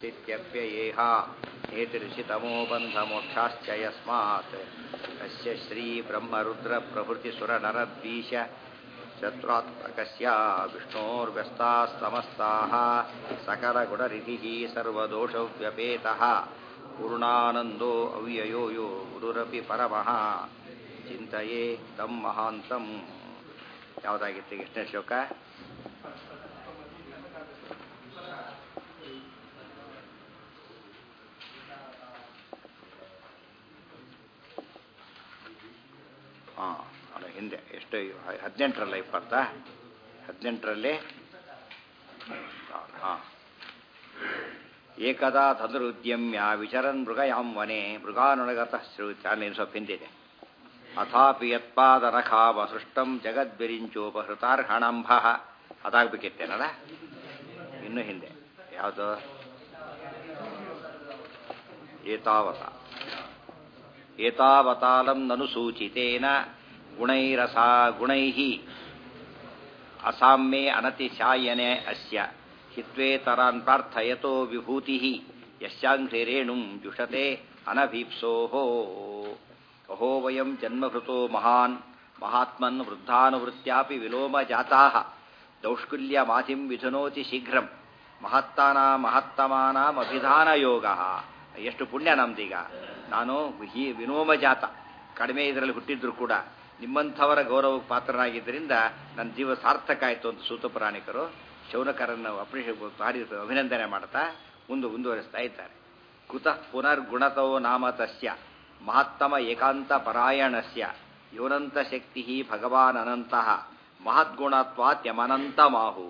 इत्यप्ययेह नेतिर्षितमो बन्धमोक्षाश्च यस्मात् कस्य श्रीब्रह्मरुद्रप्रभृतिसुरनरद्वीष शत्रुत्मकस्य विष्णोर्व्यस्तास्तमस्ताः सकलगुणरिधिः सर्वदोषव्यपेतः पूर्णानन्दो अव्ययो यो ಗುರುರಪಿ ಪರಮಃ ಚಿಂತೆಯೇ ತಂ ಮಹಾಂತಂ ಯಾವುದಾಗಿತ್ತು ಎಷ್ಟನೇ ಶ್ಲೋಕ ಹಾಂ ಅಲ್ಲ ಹಿಂದೆ ಎಷ್ಟು ಹದಿನೆಂಟರಲ್ಲ ಇಪ್ಪತ್ತಾ ಹದಿನೆಂಟರಲ್ಲಿ ಹಾಂ ಏಕದಾ ತದುರುದ್ಯಮ್ಯ ವಿಚರನ್ ಮೃಗಯಾಂ ವನೆ ಮೃಗಾನುಳಗತಃ ಶ್ರುತ್ಯಾನೇನು ಸ್ವಲ್ಪ ಹಿಂದಿದೆ ಅಥಾಪಿ ಯತ್ಪಾದನಖಾವ ಸೃಷ್ಟಂ ಜಗದ್ವಿರಿಂಚೋಪಹೃತಾರ್ಹಣಂಭ ಅದಾಗಬೇಕಿತ್ತೇನಲ್ಲ ಇನ್ನು ಹಿಂದೆ ಯಾವುದು ಏತಾವತ ಏತಾವತಾಲಂ ನನು ಸೂಚಿತೇನ ಗುಣೈರಸಾ ಗುಣೈಃ ಅಸಾಮ್ಯೆ ಅನತಿಶಾಯನೆ ಅಸ್ಯ ಹಿತ್ವೇತರಾನ್ ಪ್ರಾರ್ಥಯತೋ ವಿಭೂತಿ ಯಶ್ಚಾಂಘ್ರಿರೇಣುಂ ಜುಷತೆ ಅನಭೀಪ್ಸೋಃ ಅಹೋ ವಯಂ ಜನ್ಮಭೃತೋ ಮಹಾನ್ ಮಹಾತ್ಮನ್ ವೃದ್ಧಾನುವೃತ್ಯಾಪಿ ವಿಲೋಮ ಜಾತಾಃ ದೌಷ್ಕುಲ್ಯಮಾಧಿಂ ವಿಧುನೋತಿ ಶೀಘ್ರಂ ಮಹತ್ತಾನ ಮಹತ್ತಮಾನಾಂ ಅಭಿಧಾನ ಯೋಗ ಎಷ್ಟು ಪುಣ್ಯ ನಮ್ದೀಗ ನಾನು ಹಿ ವಿನೋಮ ಜಾತ ಕಡಿಮೆ ಇದರಲ್ಲಿ ಹುಟ್ಟಿದ್ರು ಕೂಡ ನಿಮ್ಮಂಥವರ ಗೌರವಕ್ಕೆ ಪಾತ್ರನಾಗಿದ್ದರಿಂದ ನನ್ನ ಜೀವ ಸಾರ್ಥಕ ಆಯಿತು ಅಂತ ಸೂತಪುರಾಣಿಕರು ಶೌನಕರನ್ನು ಅಪ್ರಿಷ ಭಾರಿ ಅಭಿನಂದನೆ ಮಾಡ್ತಾ ಮುಂದೆ ಮುಂದುವರಿಸ್ತಾ ಇದ್ದಾರೆ ಕುತಃ ಪುನರ್ಗುಣತೋ ನಾಮ ತಸ್ಯ ಮಹತ್ತಮ ಏಕಾಂತ ಪರಾಯಣಸ್ಯ ಯೋನಂತ ಶಕ್ತಿ ಭಗವಾನ್ ಅನಂತಃ ಮಹದ್ಗುಣತ್ವಾತ್ ಯಮನಂತ ಮಾಹು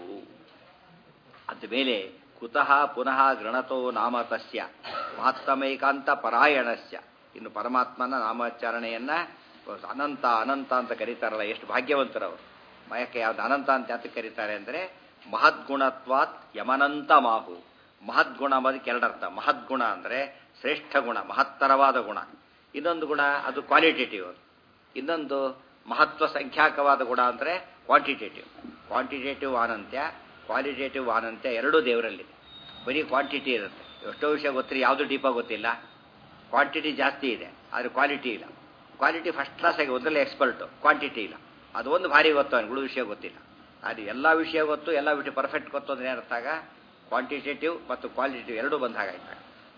ಮೇಲೆ ಕುತಃ ಪುನಃ ಗೃಣತೋ ನಾಮ ತಸ್ಯ ಮಹತ್ತಮೈಕಾಂತ ಪರಾಯಣಸ್ಯ ಇನ್ನು ಪರಮಾತ್ಮನ ನಾಮಾಚರಣೆಯನ್ನ ಅನಂತ ಅನಂತ ಅಂತ ಕರೀತಾರಲ್ಲ ಎಷ್ಟು ಭಾಗ್ಯವಂತರವರು ಮಯಕ್ಕೆ ಯಾವ್ದು ಅನಂತ ಅಂತ ಯಾತಕ್ಕೆ ಕರೀತಾರೆ ಅಂದರೆ ಮಹದ್ಗುಣತ್ವಾತ್ ಯಮನಂತ ಮಾಹು ಮಹದ್ಗುಣ ಅನ್ನೋದಕ್ಕೆ ಎರಡರ್ಥ ಮಹದ್ಗುಣ ಅಂದರೆ ಶ್ರೇಷ್ಠ ಗುಣ ಮಹತ್ತರವಾದ ಗುಣ ಇನ್ನೊಂದು ಗುಣ ಅದು ಕ್ವಾಲಿಟೇಟಿವ್ ಅದು ಇನ್ನೊಂದು ಮಹತ್ವ ಸಂಖ್ಯಾಕವಾದ ಗುಣ ಅಂದರೆ ಕ್ವಾಂಟಿಟೇಟಿವ್ ಕ್ವಾಂಟಿಟೇಟಿವ್ ಆನಂತ್ಯ ಕ್ವಾಲಿಟೇಟಿವ್ ಆನಂತ್ಯ ಎರಡೂ ದೇವರಲ್ಲಿ ಬರೀ ಕ್ವಾಂಟಿಟಿ ಇರುತ್ತೆ ಎಷ್ಟೋ ವಿಷಯ ಗೊತ್ತಿಲ್ಲ ಯಾವುದು ಡೀಪಾಗಿ ಗೊತ್ತಿಲ್ಲ ಕ್ವಾಂಟಿಟಿ ಜಾಸ್ತಿ ಇದೆ ಆದರೆ ಕ್ವಾಲಿಟಿ ಇಲ್ಲ ಕ್ವಾಲಿಟಿ ಫಸ್ಟ್ ಕ್ಲಾಸ್ ಆಗಿ ಒಂದರಲ್ಲಿ ಎಕ್ಸ್ಪರ್ಟು ಕ್ವಾಂಟಿಟಿ ಇಲ್ಲ ಅದು ಒಂದು ಭಾರಿ ಗೊತ್ತು ಅವನು ಉಳಿದ ವಿಷಯ ಗೊತ್ತಿಲ್ಲ ಅದು ಎಲ್ಲ ವಿಷಯ ಗೊತ್ತು ಎಲ್ಲ ವಿಷಯ ಪರ್ಫೆಕ್ಟ್ ಗೊತ್ತು ಅಂದ್ರೆ ಏನರ್ಥಾಗ ಕ್ವಾಂಟಿಟೇಟಿವ್ ಮತ್ತು ಕ್ವಾಲಿಟೇಟಿವ್ ಎರಡೂ ಬಂದಾಗಾಯ್ತಾಗ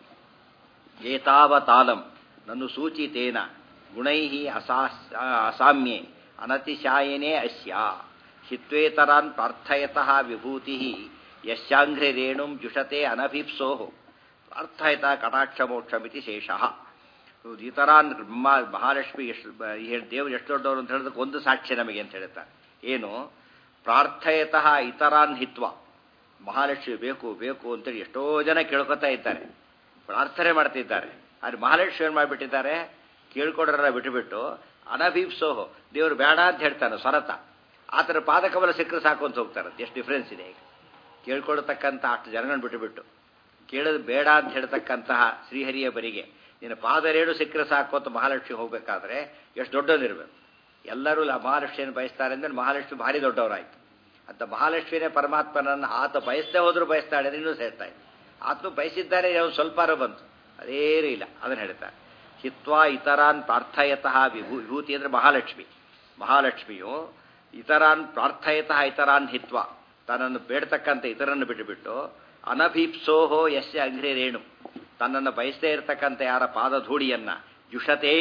ಏತಾವತಾಲಂ ನನ್ನು ಸೂಚಿತೇನ ಗುಣೈ ಅಸಾ ಅಸಾಮ್ಯೆ ಅನತಿಶಾಯನೆ ಅಸ್ಯ ಹಿತ್ವೇತರಾನ್ ಪ್ರಾರ್ಥಯತಃ ವಿಭೂತಿ ಯಶ್ಚಾಂಘ್ರಿರೇಣುಂ ಜುಷತೆ ಅನಭೀಪ್ಸೋ ಪ್ರಾರ್ಥಯತ ಕಟಾಕ್ಷಮೋಕ್ಷಮಿತಿ ಶೇಷಃ ಇತರಾನ್ ಮಹಾಲಕ್ಷ್ಮಿ ಎಷ್ಟು ದೇವರು ಎಷ್ಟು ದೊಡ್ಡವರು ಅಂತ ಹೇಳಿದಕ್ಕೆ ಒಂದು ಸಾಕ್ಷಿ ನಮಗೆ ಅಂತ ಹೇಳ್ತಾರೆ ಏನು ಪ್ರಾರ್ಥಯತಃ ಇತರಾನ್ ಹಿತ್ವ ಮಹಾಲಕ್ಷ್ಮಿ ಬೇಕು ಬೇಕು ಅಂತೇಳಿ ಎಷ್ಟೋ ಜನ ಕೇಳ್ಕೊತಾ ಇದ್ದಾರೆ ಪ್ರಾರ್ಥನೆ ಮಾಡ್ತಿದ್ದಾರೆ ಆದರೆ ಮಹಾಲಕ್ಷ್ಮಿ ಏನು ಮಾಡಿಬಿಟ್ಟಿದ್ದಾರೆ ಕೇಳ್ಕೊಡ್ರ ಬಿಟ್ಟುಬಿಟ್ಟು ಅನಭೀಪ್ಸೋಹೋ ದೇವರು ಬೇಡ ಅಂತ ಹೇಳ್ತಾನೆ ಸ್ವರತ ಆತರ ಪಾದಕಬಲ ಸಿಕ್ಕರೆ ಸಾಕು ಅಂತ ಹೋಗ್ತಾರೆ ಎಷ್ಟು ಡಿಫ್ರೆನ್ಸ್ ಇದೆ ಈಗ ಕೇಳ್ಕೊಳ್ತಕ್ಕಂಥ ಅಷ್ಟು ಜನಗಳನ್ನ ಬಿಟ್ಟುಬಿಟ್ಟು ಕೇಳೋದು ಬೇಡ ಅಂತ ಹೇಳ್ತಕ್ಕಂತಹ ಶ್ರೀಹರಿಯ ಬರಿಗೆ ನಿನ್ನ ಪಾದರೇಡು ಸಿಕ್ಕರೆ ಸಾಕು ಅಂತ ಮಹಾಲಕ್ಷ್ಮಿ ಹೋಗ್ಬೇಕಾದ್ರೆ ಎಷ್ಟು ದೊಡ್ಡದಿರಬೇಕು ಎಲ್ಲರೂ ಮಹಾಲಕ್ಷ್ಮಿಯನ್ನು ಬಯಸ್ತಾರೆ ಅಂದರೆ ಮಹಾಲಕ್ಷ್ಮಿ ಭಾರಿ ದೊಡ್ಡವರಾಯ್ತು ಅಂತ ಮಹಾಲಕ್ಷ್ಮಿನೇ ಪರಮಾತ್ಮನನ್ನು ಆತ ಬಯಸದೆ ಹೋದರೂ ಬಯಸ್ತಾಳೆ ಇನ್ನೂ ಸೇರ್ತಾ ಇದೆ ಆತನು ಬಯಸಿದ್ದಾರೆ ಅವನು ಸ್ವಲ್ಪಾರ ಬಂತು ಅದೇನೂ ಇಲ್ಲ ಅದನ್ನು ಹೇಳ್ತಾರೆ ಹಿತ್ವಾ ಇತರಾನ್ ಪ್ರಾರ್ಥಯತಃ ವಿಭೂ ವಿಭೂತಿ ಅಂದರೆ ಮಹಾಲಕ್ಷ್ಮಿ ಮಹಾಲಕ್ಷ್ಮಿಯು ಇತರಾನ್ ಪ್ರಾರ್ಥಯತಃ ಇತರಾನ್ ಹಿತ್ವ ತನ್ನನ್ನು ಬೇಡ್ತಕ್ಕಂಥ ಇತರನ್ನು ಬಿಟ್ಟುಬಿಟ್ಟು ಅನಭೀಪ್ಸೋಹೋ ಯಸ್ಯ ಅಂಗ್ರಿ ರೇಣು ತನ್ನನ್ನು ಬಯಸದೇ ಇರತಕ್ಕಂಥ ಯಾರ ಪಾದಧೂಳಿಯನ್ನ ಜುಷತೆ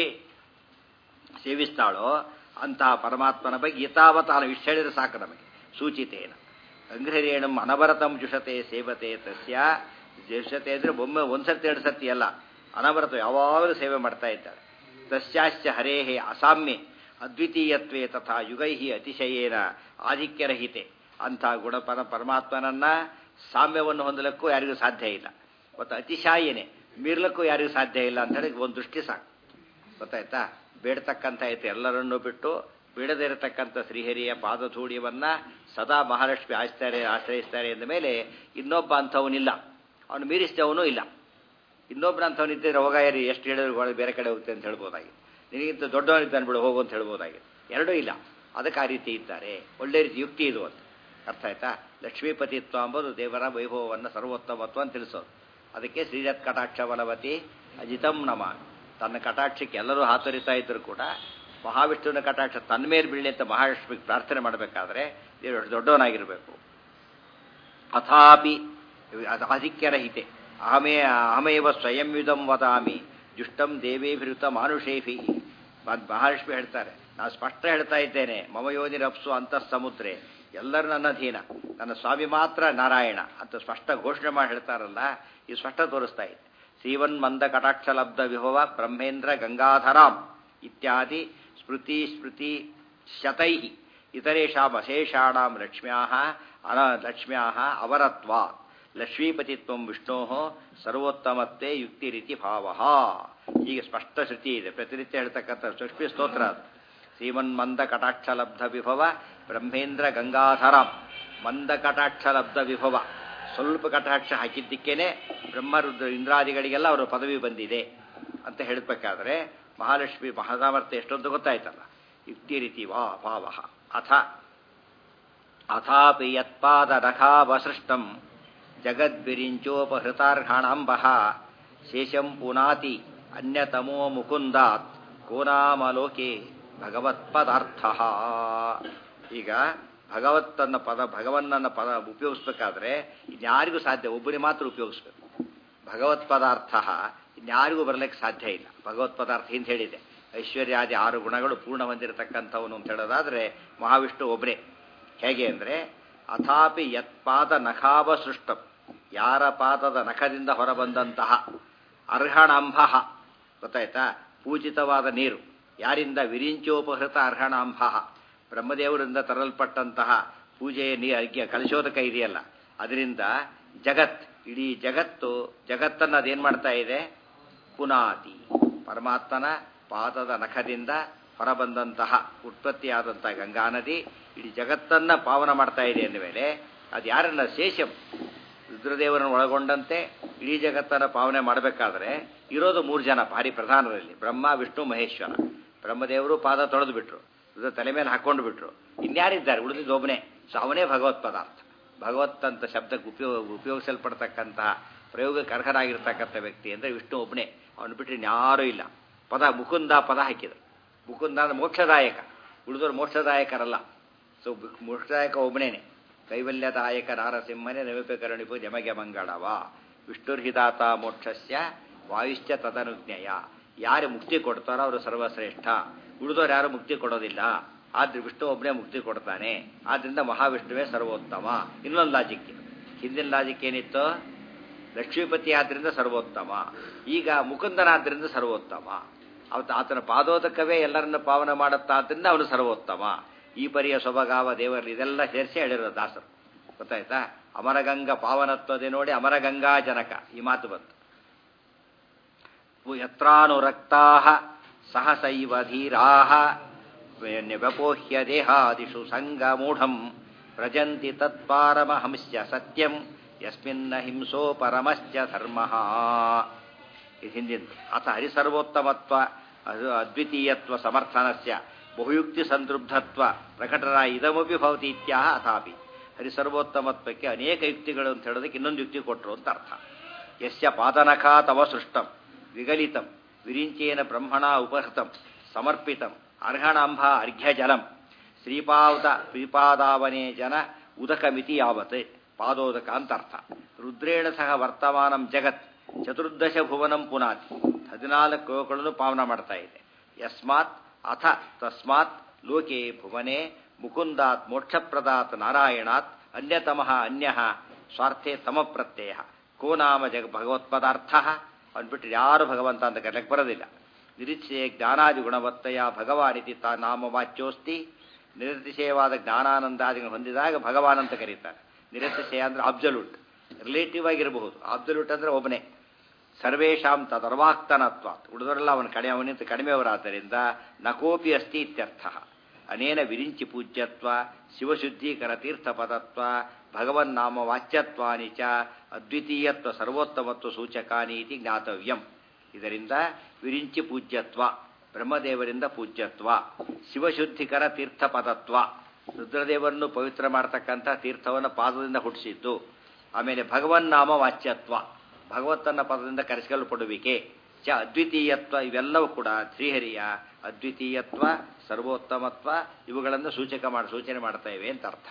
ಸೇವಿಸ್ತಾಳೋ ಅಂತಹ ಪರಮಾತ್ಮನ ಬಗ್ಗೆ ಯಥಾವತಾನ ಇಷ್ಟು ಹೇಳಿದ್ರೆ ಸಾಕು ನಮಗೆ ಸೂಚಿತೇನ ಅಂಗ್ರಿರೇಣಂ ಅನವರತಂ ಜುಷತೆ ಸೇವತೆ ತಸ್ಯ ಜುಷತೆ ಅಂದರೆ ಒಮ್ಮೆ ಒಂದ್ಸತಿ ಎರಡು ಸತಿ ಅಲ್ಲ ಅನವರತ ಯಾವಾಗಲೂ ಸೇವೆ ಮಾಡ್ತಾ ಇದ್ದಾರೆ ತಸ್ಯಾಶ್ಚ ಹರೇಹೇ ಅಸಾಮ್ಯೆ ಅದ್ವಿತೀಯತ್ವೇ ತಥಾ ಯುಗೈಹಿ ಅತಿಶಯೇನ ಆಧಿಕ್ಯರಹಿತೆ ಅಂಥ ಗುಣಪರ ಪರಮಾತ್ಮನನ್ನ ಸಾಮ್ಯವನ್ನು ಹೊಂದಲಿಕ್ಕೂ ಯಾರಿಗೂ ಸಾಧ್ಯ ಇಲ್ಲ ಮತ್ತು ಅತಿಶಾಯನೆ ಮೀರ್ಲಕ್ಕೂ ಯಾರಿಗೂ ಸಾಧ್ಯ ಇಲ್ಲ ಅಂತ ಹೇಳಿ ಒಂದು ದೃಷ್ಟಿ ಸಾಕು ಗೊತ್ತಾಯ್ತಾ ಬೇಡ್ತಕ್ಕಂಥ ಐತೆ ಎಲ್ಲರನ್ನೂ ಬಿಟ್ಟು ಬಿಡದೇ ಇರತಕ್ಕಂಥ ಶ್ರೀಹರಿಯ ಪಾದಧೂಡ್ಯವನ್ನ ಸದಾ ಮಹಾಲಕ್ಷ್ಮಿ ಆಯಿಸ್ತಾರೆ ಆಶ್ರಯಿಸ್ತಾರೆ ಎಂದ ಮೇಲೆ ಇನ್ನೊಬ್ಬ ಅಂಥವನಿಲ್ಲ ಅವನು ಮೀರಿಸಿದವನೂ ಇಲ್ಲ ಇನ್ನೊಬ್ಬನ ಅಂಥವನಿದ್ದರೆ ಹೋಗ ಯಾರು ಎಷ್ಟು ಹೇಳಿದ್ರು ಬೇರೆ ಕಡೆ ಹೋಗುತ್ತೆ ಅಂತ ಹೇಳ್ಬೋದಾಗಿತ್ತು ನಿನಗಿಂತ ದೊಡ್ಡವನಿದ್ದಾನೆ ಬಿಡು ಹೋಗು ಅಂತ ಹೇಳ್ಬೋದಾಗಿತ್ತು ಎರಡೂ ಇಲ್ಲ ಅದಕ್ಕೆ ಆ ರೀತಿ ಇದ್ದಾರೆ ಒಳ್ಳೆ ರೀತಿ ಯುಕ್ತಿ ಇದು ಅಂತ ಅರ್ಥ ಆಯ್ತಾ ಲಕ್ಷ್ಮೀಪತಿತ್ವ ಎಂಬುದು ದೇವರ ವೈಭವವನ್ನು ಸರ್ವೋತ್ತಮತ್ವ ಅಂತ ತಿಳಿಸೋದು ಅದಕ್ಕೆ ಶ್ರೀರತ್ ಕಟಾಕ್ಷ ಬಲವತಿ ಅಜಿತಂ ನಮ ತನ್ನ ಕಟಾಕ್ಷಕ್ಕೆ ಎಲ್ಲರೂ ಹಾತೊರಿತಾ ಇದ್ರು ಕೂಡ ಮಹಾವಿಷ್ಣುವಿನ ಕಟಾಕ್ಷ ತನ್ನ ಮೇಲೆ ಬೀಳಲಿ ಅಂತ ಮಹಾವಿಷ್ಣುವಿಗೆ ಪ್ರಾರ್ಥನೆ ಮಾಡಬೇಕಾದ್ರೆ ದೇವರು ದೊಡ್ಡವನಾಗಿರಬೇಕು ಅಥಾಪಿ ಅದು ಆಧಿಕ್ಯರಹಿತೆ ಅಹಮೇ ಅಹಮೇವ ಸ್ವಯಂ ಯುಧಂ ವದಾಮಿ ಜುಷ್ಟಂ ದೇವೇಭಿರುತ ಮಾನುಷೇಭಿ ಮಹಾಲಕ್ಷ್ಮಿ ಹೇಳ್ತಾರೆ ನಾನು ಸ್ಪಷ್ಟ ಹೇಳ್ತಾ ಇದ್ದೇನೆ ಮಮ ಯೋನಿರಪ್ಸು ಅಂತಃ ಸಮುದ್ರೆ ಎಲ್ಲರೂ ನನ್ನ ಅಧೀನ ನನ್ನ ಸ್ವಾಮಿ ಮಾತ್ರ ನಾರಾಯಣ ಅಂತ ಸ್ಪಷ್ಟ ಘೋಷಣೆ ಮಾಡಿ ಹೇಳ್ತಾರಲ್ಲ ಇದು ಸ್ಪಷ್ಟ ತೋರಿಸ್ತಾ ಇದೆ ಶ್ರೀವನ್ ಮಂದ ಕಟಾಕ್ಷ ಲಬ್ಧ ವಿಭವ ಬ್ರಹ್ಮೇಂದ್ರ ಗಂಗಾಧರಾಂ ಇತ್ಯಾದಿ ಸ್ಮೃತಿ ಸ್ಮೃತಿ ಶತೈ ಇತರೇಷಾಂ ಅಶೇಷಾಣಾಂ ಲಕ್ಷ್ಮ್ಯಾ ಅನ ಲಕ್ಷ್ಮ್ಯಾ ಅವರತ್ವ ಲಕ್ಷ್ಮೀಪತಿತ್ವ ವಿಷ್ಣೋ ಸರ್ವೋತ್ತಮತ್ತೆ ಯುಕ್ತಿ ರೀತಿ ಭಾವ ಹೀಗೆ ಸ್ಪಷ್ಟ ಶ್ರುತಿ ಇದೆ ಪ್ರತಿನಿತ್ಯ ಹೇಳ್ತಕ್ಕಂಥ ಲಕ್ಷ್ಮೀ ಸ್ತೋತ್ರ ಅದು ಶ್ರೀಮನ್ ಮಂದ ಕಟಾಕ್ಷ ಲಬ್ಧ ವಿಭವ ಬ್ರಹ್ಮೇಂದ್ರ ಗಂಗಾಧರಾಂ ಮಂದ ಕಟಾಕ್ಷ ಲಬ್ಧ ವಿಭವ ಸ್ವಲ್ಪ ಕಟಾಕ್ಷ ಹಾಕಿದ್ದಕ್ಕೇನೆ ಬ್ರಹ್ಮರುದ್ರ ಇಂದ್ರಾದಿಗಳಿಗೆಲ್ಲ ಅವರ ಪದವಿ ಬಂದಿದೆ ಅಂತ ಹೇಳಬೇಕಾದ್ರೆ ಮಹಾಲಕ್ಷ್ಮಿ ಮಹಾಸಾಮರ್ಥ್ಯ ಎಷ್ಟೊಂದು ಗೊತ್ತಾಯ್ತಲ್ಲ ಯುಕ್ತಿ ರೀತಿ ವಾ ಭಾವ ಅಥ ಅಥಾಪಿ ಯತ್ಪಾದ ರಖಾವಸೃಷ್ಟಂ ಜಗದ್ವಿರಿಂಚೋಪಹೃತಾರ್ಹಣಾಂಬ ಶೇಷಂ ಪುನಾತಿ ಅನ್ಯತಮೋ ಮುಕುಂದಾತ್ ಕೋನಾಮಲೋಕೆ ಭಗವತ್ಪದಾರ್ಥ ಈಗ ಭಗವತ್ತನ್ನ ಪದ ಭಗವನ್ನನ್ನ ಪದ ಉಪಯೋಗಿಸ್ಬೇಕಾದ್ರೆ ಇನ್ಯಾರಿಗೂ ಸಾಧ್ಯ ಒಬ್ಬರಿಗೆ ಮಾತ್ರ ಉಪಯೋಗಿಸ್ಬೇಕು ಭಗವತ್ ಪದಾರ್ಥ ಇನ್ಯಾರಿಗೂ ಬರಲಿಕ್ಕೆ ಸಾಧ್ಯ ಇಲ್ಲ ಭಗವತ್ ಪದಾರ್ಥ ಹಿಂದೆ ಹೇಳಿದೆ ಐಶ್ವರ್ಯಾದಿ ಆರು ಗುಣಗಳು ಪೂರ್ಣ ಹೊಂದಿರತಕ್ಕಂಥವನು ಅಂತ ಹೇಳೋದಾದ್ರೆ ಮಹಾವಿಷ್ಣು ಒಬ್ಬರೇ ಹೇಗೆ ಅಂದರೆ ಅಥಾಪಿ ಯತ್ಪಾದ ನಖಾವ ಸೃಷ್ಟಂ ಯಾರ ಪಾದದ ನಖದಿಂದ ಹೊರಬಂದಂತಹ ಅರ್ಹಣಾಂಬ ಗೊತ್ತಾಯ್ತಾ ಪೂಜಿತವಾದ ನೀರು ಯಾರಿಂದ ವಿರಿಂಚೋಪಹೃತ ಅರ್ಹಣಾಂಬ ಬ್ರಹ್ಮದೇವರಿಂದ ತರಲ್ಪಟ್ಟಂತಹ ಪೂಜೆಯ ನೀ ಅರ್ಘ್ಯ ಕಲಶೋದಕ ಇದೆಯಲ್ಲ ಅದರಿಂದ ಜಗತ್ ಇಡೀ ಜಗತ್ತು ಜಗತ್ತನ್ನು ಅದೇನು ಮಾಡ್ತಾ ಇದೆ ಪುನಾತಿ ಪರಮಾತ್ಮನ ಪಾದದ ನಖದಿಂದ ಹೊರಬಂದಂತಹ ಉತ್ಪತ್ತಿಯಾದಂತಹ ಗಂಗಾ ನದಿ ಇಡೀ ಜಗತ್ತನ್ನ ಪಾವನ ಮಾಡ್ತಾ ಇದೆ ಅಂದ ಮೇಲೆ ಅದು ಯಾರನ್ನ ಶೇಷಂ ರುದ್ರದೇವರನ್ನು ಒಳಗೊಂಡಂತೆ ಇಡೀ ಜಗತ್ತನ್ನು ಪಾವನೆ ಮಾಡಬೇಕಾದ್ರೆ ಇರೋದು ಮೂರು ಜನ ಭಾರಿ ಪ್ರಧಾನರಲ್ಲಿ ಬ್ರಹ್ಮ ವಿಷ್ಣು ಮಹೇಶ್ವರ ಬ್ರಹ್ಮದೇವರು ಪಾದ ತೊಳೆದು ಬಿಟ್ರು ರುದ್ರ ತಲೆ ಮೇಲೆ ಹಾಕೊಂಡು ಬಿಟ್ರು ಇನ್ಯಾರಿದ್ದಾರೆ ಉಳಿದಿದ್ದು ಒಬ್ಬನೇ ಸೊ ಅವನೇ ಭಗವತ್ ಪದಾರ್ಥ ಭಗವತ್ ಅಂತ ಶಬ್ದಕ್ಕೆ ಉಪಯೋಗ ಉಪಯೋಗಿಸಲ್ಪಡ್ತಕ್ಕಂತಹ ಪ್ರಯೋಗಕ್ಕೆ ಅರ್ಹರಾಗಿರ್ತಕ್ಕಂಥ ವ್ಯಕ್ತಿ ಅಂದರೆ ವಿಷ್ಣು ಒಬ್ಬನೇ ಅವನು ಬಿಟ್ಟರೆ ಇನ್ಯಾರೂ ಇಲ್ಲ ಪದ ಮುಕುಂದ ಪದ ಹಾಕಿದರು ಮುಕುಂದ ಅಂದ್ರೆ ಮೋಕ್ಷದಾಯಕ ಉಳಿದವರು ಮೋಕ್ಷದಾಯಕರಲ್ಲ ಸೊ ಮೋಕ್ಷದಾಯಕ ಒಬ್ಬನೇನೆ ಕೈವಲ್ಯದಾಯಕ ನಾರಸಿಂಹನೇ ನವಿಪೆ ಕರುಣಿಪು ಜಮಗೆ ಮಂಗಳವ ವಿಷ್ಣುರ್ಹಿದಾತ ಮೋಕ್ಷಸ್ಯ ವಾಯುಶ್ಚ ತದನುಜ್ಞೆಯ ಯಾರು ಮುಕ್ತಿ ಕೊಡ್ತಾರೋ ಅವರು ಸರ್ವಶ್ರೇಷ್ಠ ಉಳಿದವರು ಯಾರು ಮುಕ್ತಿ ಕೊಡೋದಿಲ್ಲ ಆದ್ರೆ ವಿಷ್ಣು ಒಬ್ಬನೇ ಮುಕ್ತಿ ಕೊಡ್ತಾನೆ ಆದ್ರಿಂದ ಮಹಾವಿಷ್ಣುವೇ ಸರ್ವೋತ್ತಮ ಇನ್ನೊಂದು ಲಾಜಿಕ್ ಹಿಂದಿನ ಲಾಜಿಕ್ ಏನಿತ್ತು ಲಕ್ಷ್ಮೀಪತಿ ಆದ್ರಿಂದ ಸರ್ವೋತ್ತಮ ಈಗ ಮುಕುಂದನಾದ್ರಿಂದ ಸರ್ವೋತ್ತಮ ಅವತ್ತು ಆತನ ಪಾದೋದಕವೇ ಎಲ್ಲರನ್ನ ಪಾವನ ಮಾಡುತ್ತಾದ್ರಿಂದ ಅವನು ಸರ್ವೋತ್ತಮ ಈ ಪರಿಯ ಸೊಬಗಾವ ದೇವರಲ್ಲಿ ಇದೆಲ್ಲ ಸೇರಿಸಿ ಹೇಳಿರೋ ದಾಸರು ಗೊತ್ತಾಯ್ತಾ ಅಮರಗಂಗ ಪಾವನತ್ವದೆ ನೋಡಿ ಅಮರಗಂಗಾ ಜನಕ ಈ ಮಾತು ಬಂತು ಯತ್ರಾನುರಕ್ತಾ ಸಹಸೈವ ಧೀರಾ ವ್ಯಪೋಹ್ಯ ದೇಹಾದಿಷು ಸಂಗಮೂಢಂ ವ್ರಜಂತಿ ತತ್ಪಾರಮಹಂಸ್ಯ ಸತ್ಯಂ ಯಸ್ಮಿನ್ನ ಹಿಂಸೋ ಪರಮಶ್ಚ ಧರ್ಮ ಇದು ಹಿಂದಿನ ಅಥ ಹರಿಸರ್ವೋತ್ತಮತ್ವ ಅದ್ವಿತೀಯತ್ವ ಸಮರ್ಥನಸ್ಯ ಬಹುಯುಕ್ತಿ ಸಂತೃಪ್ಧತ್ವ ಪ್ರಕಟನ ಇದಮಪಿ ಭವತಿ ಇತ್ಯಾಹ ಅಥಾಪಿ ಹರಿಸರ್ವೋತ್ತಮತ್ವಕ್ಕೆ ಅನೇಕ ಯುಕ್ತಿಗಳು ಅಂತ ಹೇಳೋದಕ್ಕೆ ಇನ್ನೊಂದು ಯುಕ್ತಿ ಕೊಟ್ಟರು ಅಂತ ಅರ್ಥ ಯಸ್ಯ ಪಾದನಖಾ ತವ ಸೃಷ್ಟಂ ವಿಗಲಿತಂ ವಿರಿಂಚೇನ ಬ್ರಹ್ಮಣ ಉಪಹೃತಂ ಸಮರ್ಪಿತಂ ಅರ್ಹಣಾಂಬ ಅರ್ಘ್ಯಜಲಂ ಶ್ರೀಪಾದ ಶ್ರೀಪಾದಾವನೇ ಜನ ಉದಕಮಿತಿ ಯಾವತ್ ಪಾದೋದಕ ಅಂತ ಅರ್ಥ ರುದ್ರೇಣ ಸಹ ವರ್ತಮಾನಂ ಜಗತ್ ಚತುರ್ದಶ ಭುವನಂ ಪುನಾತಿ ಹದಿನಾಲ್ಕು ಲೋಕಗಳನ್ನು ಪಾವನ ಮಾಡ್ತಾ ಇದೆ ಯಸ್ಮಾತ್ ಅಥ ತಸ್ಮಾತ್ ಲೋಕೆ ಭುವನೆ ಮುಕುಂದಾತ್ ಮೋಕ್ಷಪ್ರದಾತ್ ನಾರಾಯಣಾತ್ ಅನ್ಯತಮಃ ಅನ್ಯ ಸ್ವಾರ್ಥೆ ತಮ ಪ್ರತ್ಯಯ ಕೋ ನಾಮ ಜಗ ಭಗವತ್ಪದಾರ್ಥ ಅಂದ್ಬಿಟ್ಟು ಯಾರು ಭಗವಂತ ಅಂತ ಕರೆಯಕ್ಕೆ ಬರೋದಿಲ್ಲ ನಿರೀಕ್ಷೆಯ ಜ್ಞಾನಾದಿ ಗುಣವತ್ತಯ ಭಗವಾನಿತಿ ತಾ ನಾಮ ವಾಚ್ಯೋಸ್ತಿ ನಿರತಿಶಯವಾದ ಜ್ಞಾನಾನಂದಾದಿಗಳು ಹೊಂದಿದಾಗ ಭಗವಾನ್ ಅಂತ ಕರೀತಾರೆ ನಿರತಿಶಯ ಅಂದ್ರೆ ಅಬ್ಸಲ್ಯೂಟ್ ರಿಲೇಟಿವ್ ಆಗಿರಬಹುದು ಅಬ್ಸಲ್ಯೂಟ್ ಅಂದ್ರೆ ಒಬ್ಬನೇ ಸರ್ವೇಶಾಂ ತದರ್ವಾಕ್ತನತ್ವ ಉಳಿದವರೆಲ್ಲ ಅವನ ಕಡೆ ಅವನಿಂದ ಕಡಿಮೆಯವರಾದ್ದರಿಂದ ನಕೋಪಿ ಅಸ್ತಿ ಇತ್ಯರ್ಥ ಅನೇನ ವಿರಿಂಚಿ ಪೂಜ್ಯತ್ವ ಶಿವಶುದ್ಧೀಕರ ತೀರ್ಥಪದತ್ವ ಭಗವನ್ನಾಮ ವಾಚ್ಯತ್ವಾನಿ ಚ ಅದ್ವಿತೀಯತ್ವ ಸರ್ವೋತ್ತಮತ್ವ ಸೂಚಕಾನಿ ಇತಿ ಜ್ಞಾತವ್ಯಂ ಇದರಿಂದ ವಿರಿಂಚಿ ಪೂಜ್ಯತ್ವ ಬ್ರಹ್ಮದೇವರಿಂದ ಪೂಜ್ಯತ್ವ ಶಿವಶುದ್ಧಿಕರ ತೀರ್ಥಪದತ್ವ ರುದ್ರದೇವರನ್ನು ಪವಿತ್ರ ಮಾಡತಕ್ಕಂಥ ತೀರ್ಥವನ್ನು ಪಾದದಿಂದ ಹುಟ್ಟಿಸಿದ್ದು ಆಮೇಲೆ ಭಗವನ್ನಾಮ ವಾಚ್ಯತ್ವ ಭಗವತ್ತನ ಪದದಿಂದ ಕರೆಸಿಕೊಳ್ಳಲ್ಪಡುವಿಕೆ ಚ ಅದ್ವಿತೀಯತ್ವ ಇವೆಲ್ಲವೂ ಕೂಡ ಶ್ರೀಹರಿಯ ಅದ್ವಿತೀಯತ್ವ ಸರ್ವೋತ್ತಮತ್ವ ಇವುಗಳನ್ನು ಸೂಚಕ ಮಾಡಿ ಸೂಚನೆ ಮಾಡ್ತಾ ಇವೆ ಅಂತ ಅರ್ಥ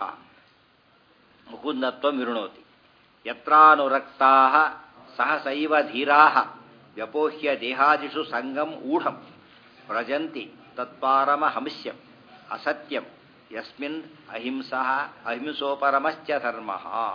ಮುಕುಂದತ್ವ ವಿರುಣೋತಿ ಯತ್ರಾನುರಕ್ತಾ ಸಹಸೈವ ಧೀರಾ ವ್ಯಪೋಹ್ಯ ದೇಹಾದಿಷು ಸಂಗಂ ಊಢಂ ವ್ರಜಂತಿ ತತ್ಪಾರಮಹಂಸ್ಯಂ ಅಸತ್ಯಂ ಯಸ್ಮಿನ್ ಅಹಿಂಸಾ ಅಹಿಂಸೋಪರಮಶ್ಚ ಧರ್ಮ